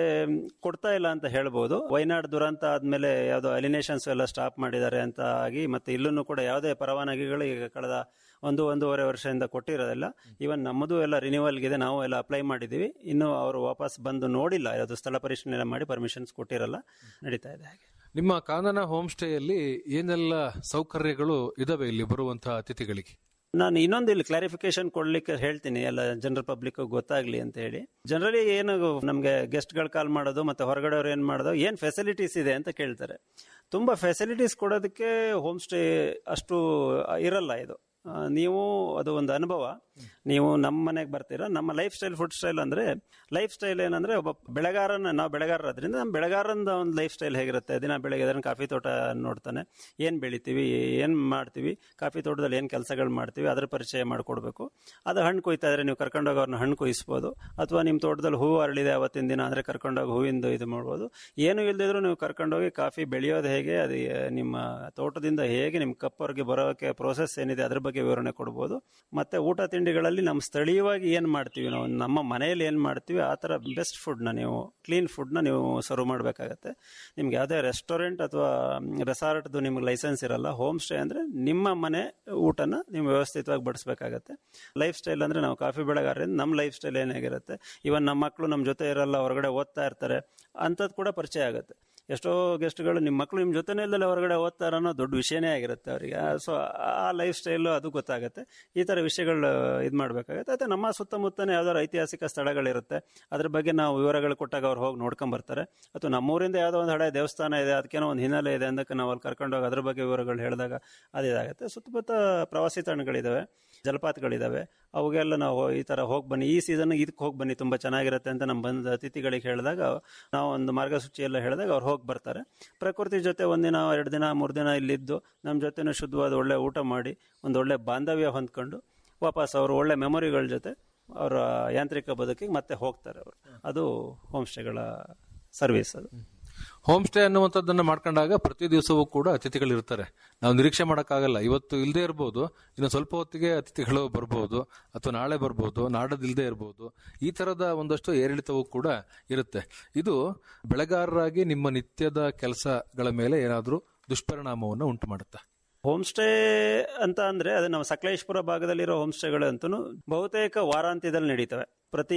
ಕೊಡ್ತಾ ಇಲ್ಲ ಅಂತ ಹೇಳ್ಬೋದು ವೈನಾಡ್ ದುರಂತ ಆದ್ಮೇಲೆ ಯಾವುದೋ ಅಲಿನೇಷನ್ಸ್ ಎಲ್ಲ ಸ್ಟಾಪ್ ಮಾಡಿದ್ದಾರೆ ಅಂತ ಆಗಿ ಮತ್ತೆ ಇಲ್ಲೂ ಕೂಡ ಯಾವುದೇ ಪರವಾನಗಿಗಳು ಈಗ ಕಳೆದ ಒಂದು ಒಂದೂವರೆ ವರ್ಷದಿಂದ ಕೊಟ್ಟಿರೋದಿಲ್ಲ ಈವನ್ ನಮ್ಮದು ಎಲ್ಲ ರಿನ್ಯೂವಲ್ಗಿದೆ ನಾವು ಎಲ್ಲ ಅಪ್ಲೈ ಮಾಡಿದ್ದೀವಿ ಇನ್ನು ಅವರು ವಾಪಸ್ ಬಂದು ನೋಡಿಲ್ಲ ಅದು ಸ್ಥಳ ಪರಿಶೀಲನೆ ಮಾಡಿ ಪರ್ಮಿಷನ್ಸ್ ಕೊಟ್ಟಿರಲ್ಲ ನಡೀತಾ ಇದೆ ಹಾಗೆ ನಿಮ್ಮ ಕಾನನ ಹೋಮ್ ಸ್ಟೇಯಲ್ಲಿ ಏನೆಲ್ಲ ಸೌಕರ್ಯಗಳು ಇದಾವೆ ಇಲ್ಲಿ ಬರುವಂತಹ ಅತಿಥಿಗಳಿಗೆ ನಾನು ಇನ್ನೊಂದು ಇಲ್ಲಿ ಕ್ಲಾರಿಫಿಕೇಶನ್ ಕೊಡ್ಲಿಕ್ಕೆ ಹೇಳ್ತೀನಿ ಎಲ್ಲ ಜನರಲ್ ಪಬ್ಲಿಕ್ ಗೊತ್ತಾಗ್ಲಿ ಅಂತ ಹೇಳಿ ಜನರಲಿ ಏನು ನಮಗೆ ಗೆಸ್ಟ್ಗಳು ಕಾಲ್ ಮಾಡೋದು ಮತ್ತೆ ಹೊರಗಡೆಯವ್ರು ಏನ್ ಮಾಡೋದು ಏನ್ ಫೆಸಿಲಿಟೀಸ್ ಇದೆ ಅಂತ ಕೇಳ್ತಾರೆ ತುಂಬಾ ಫೆಸಿಲಿಟೀಸ್ ಕೊಡೋದಕ್ಕೆ ಹೋಮ್ ಸ್ಟೇ ಅಷ್ಟು ಇರಲ್ಲ ಇದು ಆ, ನೀವು ಅದು ಒಂದು ಅನುಭವ ನೀವು ನಮ್ಮ ಮನೆಗೆ ಬರ್ತೀರಾ ನಮ್ಮ ಲೈಫ್ ಸ್ಟೈಲ್ ಫುಡ್ ಸ್ಟೈಲ್ ಅಂದ್ರೆ ಲೈಫ್ ಸ್ಟೈಲ್ ಏನಂದ್ರೆ ಒಬ್ಬ ಬೆಳೆಗಾರನ ನಾವು ಬೆಳೆಗಾರರಾದ್ರಿಂದ ನಮ್ಮ ಬೆಳೆಗಾರನ ಒಂದು ಲೈಫ್ ಸ್ಟೈಲ್ ಹೇಗಿರುತ್ತೆ ದಿನ ಬೆಳಗ್ಗೆ ಅದನ್ನ ಕಾಫಿ ತೋಟ ನೋಡ್ತಾನೆ ಏನ್ ಬೆಳಿತೀವಿ ಏನ್ ಮಾಡ್ತೀವಿ ಕಾಫಿ ತೋಟದಲ್ಲಿ ಏನ್ ಕೆಲಸಗಳು ಮಾಡ್ತೀವಿ ಅದ್ರ ಪರಿಚಯ ಮಾಡಿಕೊಡ್ಬೇಕು ಅದು ಹಣ್ಣು ಕೊಯ್ತಾ ಇದ್ರೆ ನೀವು ಕರ್ಕೊಂಡೋಗಿ ಅವ್ರನ್ನ ಹಣ್ಣು ಕೊಯ್ಸ್ಬೋದು ಅಥವಾ ನಿಮ್ಮ ತೋಟದಲ್ಲಿ ಹೂವು ಅರಳಿದೆ ಅವತ್ತಿನ ದಿನ ಅಂದ್ರೆ ಕರ್ಕೊಂಡೋಗಿ ಹೂವಿಂದು ಇದು ಮಾಡ್ಬೋದು ಏನು ಇಲ್ದಿದ್ರು ನೀವು ಕರ್ಕೊಂಡೋಗಿ ಕಾಫಿ ಬೆಳೆಯೋದು ಹೇಗೆ ಅದು ನಿಮ್ಮ ತೋಟದಿಂದ ಹೇಗೆ ನಿಮ್ಮ ಕಪ್ಪವರೆಗೆ ಬರೋಕೆ ಪ್ರೋಸೆಸ್ ಏನಿದೆ ಅದ್ರ ಬಗ್ಗೆ ವಿವರಣೆ ಕೊಡ್ಬೋದು ಮತ್ತೆ ಊಟ ತಿಂಡಿಗಳಲ್ಲಿ ನಮ್ಮ ಸ್ಥಳೀಯವಾಗಿ ಏನ್ ಮಾಡ್ತೀವಿ ನಾವು ನಮ್ಮ ಮನೆಯಲ್ಲಿ ಏನ್ ಮಾಡ್ತೀವಿ ಆ ತರ ಬೆಸ್ಟ್ ಫುಡ್ನ ನೀವು ಕ್ಲೀನ್ ಫುಡ್ನ ನೀವು ಸರ್ವ್ ಮಾಡಬೇಕಾಗತ್ತೆ ನಿಮ್ಗೆ ಯಾವುದೇ ರೆಸ್ಟೋರೆಂಟ್ ಅಥವಾ ರೆಸಾರ್ಟ್ದು ನಿಮ್ಗೆ ಲೈಸೆನ್ಸ್ ಇರಲ್ಲ ಹೋಮ್ ಸ್ಟೇ ಅಂದ್ರೆ ನಿಮ್ಮ ಮನೆ ಊಟನ ನೀವು ವ್ಯವಸ್ಥಿತವಾಗಿ ಬಡಿಸ್ಬೇಕಾಗತ್ತೆ ಲೈಫ್ ಸ್ಟೈಲ್ ಅಂದ್ರೆ ನಾವು ಕಾಫಿ ಬೆಳೆಗಾರರಿಂದ ನಮ್ಮ ಲೈಫ್ ಸ್ಟೈಲ್ ಏನಾಗಿರುತ್ತೆ ಇವನ್ ನಮ್ಮ ಮಕ್ಕಳು ನಮ್ಮ ಜೊತೆ ಇರಲ್ಲ ಹೊರಗಡೆ ಓದ್ತಾ ಇರ್ತಾರೆ ಅಂಥದ್ದು ಕೂಡ ಪರಿಚಯ ಆಗುತ್ತೆ ಎಷ್ಟೋ ಗೆಸ್ಟ್ಗಳು ನಿಮ್ಮ ಮಕ್ಕಳು ನಿಮ್ಮ ಜೊತೆನೇ ಇಲ್ಲದೆ ಹೊರಗಡೆ ಓದ್ತಾರ ಅನ್ನೋ ದೊಡ್ಡ ವಿಷಯನೇ ಆಗಿರುತ್ತೆ ಅವರಿಗೆ ಸೊ ಆ ಲೈಫ್ ಸ್ಟೈಲು ಅದು ಗೊತ್ತಾಗುತ್ತೆ ಈ ಥರ ವಿಷಯಗಳು ಇದು ಮಾಡಬೇಕಾಗತ್ತೆ ಮತ್ತು ನಮ್ಮ ಸುತ್ತಮುತ್ತನೇ ಯಾವ್ದಾದ್ರು ಐತಿಹಾಸಿಕ ಸ್ಥಳಗಳಿರುತ್ತೆ ಅದ್ರ ಬಗ್ಗೆ ನಾವು ವಿವರಗಳು ಕೊಟ್ಟಾಗ ಅವ್ರು ಹೋಗಿ ನೋಡ್ಕೊಂಡ್ ಬರ್ತಾರೆ ಅಥವಾ ನಮ್ಮೂರಿಂದ ಯಾವುದೋ ಒಂದು ಹಳೆ ದೇವಸ್ಥಾನ ಇದೆ ಅದಕ್ಕೇನೋ ಒಂದು ಹಿನ್ನೆಲೆ ಇದೆ ಅಂದಕ್ಕೆ ನಾವು ಅಲ್ಲಿ ಕರ್ಕೊಂಡೋಗಿ ಅದ್ರ ಬಗ್ಗೆ ವಿವರಗಳು ಹೇಳಿದಾಗ ಅದು ಇದಾಗುತ್ತೆ ಸುತ್ತಮುತ್ತ ಪ್ರವಾಸಿ ತಾಣಗಳಿದಾವೆ ಜಲಪಾತಗಳಿದಾವೆ ಅವಾಗೆಲ್ಲ ನಾವು ಈ ತರ ಹೋಗಿ ಬನ್ನಿ ಈ ಸೀಸನ್ ಇದಕ್ಕೆ ಹೋಗಿ ಬನ್ನಿ ತುಂಬಾ ಚೆನ್ನಾಗಿರುತ್ತೆ ಅಂತ ನಮ್ಮ ಬಂದ ಅತಿಥಿಗಳಿಗೆ ಹೇಳಿದಾಗ ನಾವು ಒಂದು ಮಾರ್ಗಸೂಚಿ ಎಲ್ಲ ಹೇಳಿದಾಗ ಅವ್ರು ಹೋಗಿ ಬರ್ತಾರೆ ಪ್ರಕೃತಿ ಜೊತೆ ಒಂದಿನ ಎರಡು ದಿನ ಮೂರು ದಿನ ಇಲ್ಲಿದ್ದು ನಮ್ಮ ಜೊತೆನೂ ಶುದ್ಧವಾದ ಒಳ್ಳೆ ಊಟ ಮಾಡಿ ಒಂದು ಒಳ್ಳೆ ಬಾಂಧವ್ಯ ಹೊಂದ್ಕೊಂಡು ವಾಪಸ್ ಅವರು ಒಳ್ಳೆ ಮೆಮೊರಿಗಳ ಜೊತೆ ಅವರ ಯಾಂತ್ರಿಕ ಬದುಕಿಗೆ ಮತ್ತೆ ಹೋಗ್ತಾರೆ ಅವರು ಅದು ಹೋಮ್ ಸ್ಟೇಗಳ ಸರ್ವಿಸ್ ಅದು ಹೋಮ್ ಸ್ಟೇ ಅನ್ನುವಂಥದ್ದನ್ನ ಮಾಡ್ಕೊಂಡಾಗ ಪ್ರತಿ ದಿವಸವೂ ಕೂಡ ಅತಿಥಿಗಳು ಇರ್ತಾರೆ ನಾವು ನಿರೀಕ್ಷೆ ಮಾಡೋಕ್ಕಾಗಲ್ಲ ಇವತ್ತು ಇಲ್ಲದೆ ಇರ್ಬೋದು ಇನ್ನು ಸ್ವಲ್ಪ ಹೊತ್ತಿಗೆ ಅತಿಥಿಗಳು ಬರ್ಬೋದು ಅಥವಾ ನಾಳೆ ಬರ್ಬೋದು ನಾಡದ್ ಇಲ್ಲದೆ ಇರ್ಬೋದು ಈ ತರದ ಒಂದಷ್ಟು ಏರಿಳಿತವೂ ಕೂಡ ಇರುತ್ತೆ ಇದು ಬೆಳೆಗಾರರಾಗಿ ನಿಮ್ಮ ನಿತ್ಯದ ಕೆಲಸಗಳ ಮೇಲೆ ಏನಾದರೂ ದುಷ್ಪರಿಣಾಮವನ್ನು ಉಂಟು ಮಾಡುತ್ತಾ ಹೋಮ್ ಸ್ಟೇ ಅಂತ ಅಂದ್ರೆ ಅದು ನಮ್ಮ ಸಕಲೇಶ್ಪುರ ಭಾಗದಲ್ಲಿರೋ ಹೋಮ್ ಸ್ಟೇಗಳು ಅಂತೂ ಬಹುತೇಕ ವಾರಾಂತ್ಯದಲ್ಲಿ ನಡೀತವೆ ಪ್ರತಿ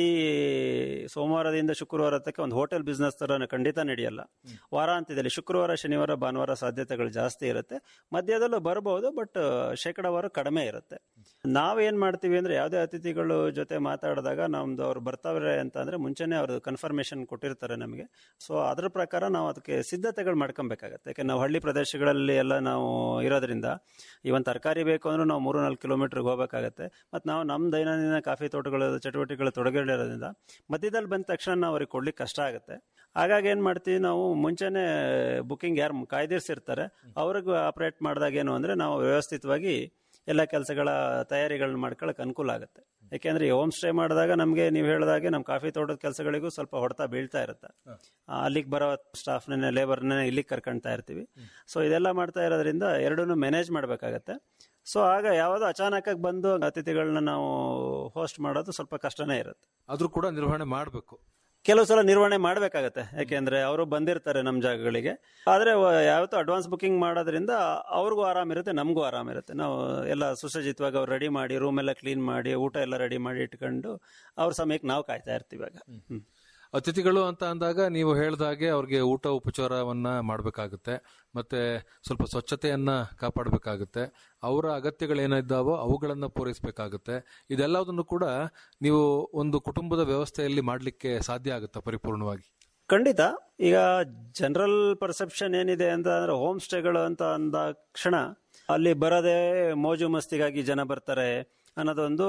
ಸೋಮವಾರದಿಂದ ಶುಕ್ರವಾರ ತಕ್ಕ ಒಂದು ಹೋಟೆಲ್ ಬಿಸ್ನೆಸ್ ತರ ಖಂಡಿತ ನಡೆಯಲ್ಲ ವಾರಾಂತ್ಯದಲ್ಲಿ ಶುಕ್ರವಾರ ಶನಿವಾರ ಭಾನುವಾರ ಸಾಧ್ಯತೆಗಳು ಜಾಸ್ತಿ ಇರುತ್ತೆ ಮಧ್ಯದಲ್ಲೂ ಬರಬಹುದು ಬಟ್ ಶೇಕಡಾವಾರು ಕಡಿಮೆ ಇರುತ್ತೆ ನಾವೇನ್ ಮಾಡ್ತೀವಿ ಅಂದ್ರೆ ಯಾವುದೇ ಅತಿಥಿಗಳು ಜೊತೆ ಮಾತಾಡಿದಾಗ ನಮ್ದು ಅವ್ರು ಬರ್ತಾವ್ರೆ ಅಂತ ಅಂದ್ರೆ ಮುಂಚೆನೆ ಅವ್ರದ್ದು ಕನ್ಫರ್ಮೇಶನ್ ಕೊಟ್ಟಿರ್ತಾರೆ ನಮಗೆ ಸೊ ಅದ್ರ ಪ್ರಕಾರ ನಾವು ಅದಕ್ಕೆ ಸಿದ್ಧತೆಗಳು ಮಾಡ್ಕೊಬೇಕಾಗತ್ತೆ ಯಾಕೆ ನಾವು ಹಳ್ಳಿ ಪ್ರದೇಶಗಳಲ್ಲಿ ಎಲ್ಲ ನಾವು ಇರೋದ್ರಿಂದ ಇವನ್ ತರಕಾರಿ ಬೇಕು ಅಂದ್ರೆ ನಾವು ಮೂರು ನಾಲ್ಕು ಕಿಲೋಮೀಟರ್ಗೆ ಹೋಗಬೇಕಾಗತ್ತೆ ಮತ್ತು ನಾವು ನಮ್ಮ ದೈನಂದಿನ ಕಾಫಿ ತೋಟಗಳು ಚಟುವಟಿಕೆಗಳು ತೊಡಗಿರೋದ್ರಿಂದ ಮಧ್ಯದಲ್ಲಿ ಬಂದ ತಕ್ಷಣ ನಾವು ಅವ್ರಿಗೆ ಕೊಡ್ಲಿಕ್ಕೆ ಕಷ್ಟ ಆಗುತ್ತೆ ಹಾಗಾಗಿ ಏನ್ ಮಾಡ್ತೀವಿ ನಾವು ಮುಂಚೆನೆ ಬುಕಿಂಗ್ ಯಾರು ಕಾಯ್ದಿರಿಸಿರ್ತಾರೆ ಅವ್ರಿಗೆ ಆಪರೇಟ್ ಮಾಡಿದಾಗ ಏನು ಅಂದ್ರೆ ನಾವು ವ್ಯವಸ್ಥಿತವಾಗಿ ಎಲ್ಲ ಕೆಲಸಗಳ ತಯಾರಿಗಳನ್ನ ಮಾಡ್ಕೊಳಕ್ ಅನುಕೂಲ ಆಗುತ್ತೆ ಯಾಕೆಂದ್ರೆ ಈ ಹೋಮ್ ಸ್ಟೇ ಮಾಡಿದಾಗ ನಮಗೆ ನೀವು ಹೇಳಿದಾಗೆ ನಮ್ಮ ಕಾಫಿ ತೋಟದ ಕೆಲಸಗಳಿಗೂ ಸ್ವಲ್ಪ ಹೊಡೆತ ಬೀಳ್ತಾ ಇರುತ್ತೆ ಆ, ಅಲ್ಲಿಗೆ ಬರೋ ಸ್ಟಾಫ್ನ ಲೇಬರ್ನ ಇಲ್ಲಿಗೆ ಕರ್ಕೊಂತಾ ಇರ್ತೀವಿ ಸೊ ಇದೆಲ್ಲ ಮಾಡ್ತಾ ಇರೋದ್ರಿಂದ ಎರಡನ್ನೂ ಮ್ಯಾನೇಜ್ ಮಾಡಬೇಕಾಗತ್ತೆ ಸೊ ಆಗ ಯಾವುದೋ ಅಚಾನಕ್ ಬಂದು ಅತಿಥಿಗಳನ್ನ ನಾವು ಹೋಸ್ಟ್ ಮಾಡೋದು ಸ್ವಲ್ಪ ಕಷ್ಟನೇ ಇರುತ್ತೆ ಆದ್ರೂ ಕೂಡ ನಿರ್ವಹಣೆ ಮಾಡಬೇಕು ಕೆಲವು ಸಲ ನಿರ್ವಹಣೆ ಮಾಡಬೇಕಾಗತ್ತೆ ಯಾಕೆಂದ್ರೆ ಅವರು ಬಂದಿರ್ತಾರೆ ನಮ್ಮ ಜಾಗಗಳಿಗೆ ಆದ್ರೆ ವ- ಯಾವತ್ತೂ ಅಡ್ವಾನ್ಸ್ ಬುಕಿಂಗ್ ಮಾಡೋದ್ರಿಂದ ಅವ್ರಿಗೂ ಆರಾಮಿರುತ್ತೆ ನಮಗೂ ಆರಾಮಿರುತ್ತೆ ನಾವು ಎಲ್ಲ ಸುಸಜ್ಜಿತವಾಗಿ ಅವ್ರು ರೆಡಿ ಮಾಡಿ ರೂಮ್ ಎಲ್ಲ ಕ್ಲೀನ್ ಮಾಡಿ ಊಟ ಎಲ್ಲ ರೆಡಿ ಮಾಡಿ ಇಟ್ಕೊಂಡು ಅವ್ರ ಸಮಯಕ್ಕೆ ನಾವು ಕಾಯ್ತಾ ಇರ್ತೀವಿ ಆಗ ಹ್ಮ್. ಅತಿಥಿಗಳು ಅಂತ ಅಂದಾಗ ನೀವು ಹೇಳ್ದಾಗೆ ಅವ್ರಿಗೆ ಊಟ ಉಪಚಾರವನ್ನ ಮಾಡಬೇಕಾಗುತ್ತೆ ಮತ್ತೆ ಸ್ವಲ್ಪ ಸ್ವಚ್ಛತೆಯನ್ನ ಕಾಪಾಡಬೇಕಾಗುತ್ತೆ ಅವರ ಅಗತ್ಯಗಳೇನಿದ್ದಾವೋ ಅವುಗಳನ್ನ ಪೂರೈಸಬೇಕಾಗುತ್ತೆ ಇದೆಲ್ಲದನ್ನು ಕೂಡ ನೀವು ಒಂದು ಕುಟುಂಬದ ವ್ಯವಸ್ಥೆಯಲ್ಲಿ ಮಾಡಲಿಕ್ಕೆ ಸಾಧ್ಯ ಆಗುತ್ತಾ ಪರಿಪೂರ್ಣವಾಗಿ ಖಂಡಿತ ಈಗ ಜನರಲ್ ಪರ್ಸೆಪ್ಷನ್ ಏನಿದೆ ಅಂತ ಅಂದ್ರೆ ಹೋಮ್ ಸ್ಟೇಗಳು ಅಂತ ಅಂದ ಕ್ಷಣ ಅಲ್ಲಿ ಬರದೆ ಮೋಜು ಮಸ್ತಿಗಾಗಿ ಜನ ಬರ್ತಾರೆ ಅನ್ನೋದೊಂದು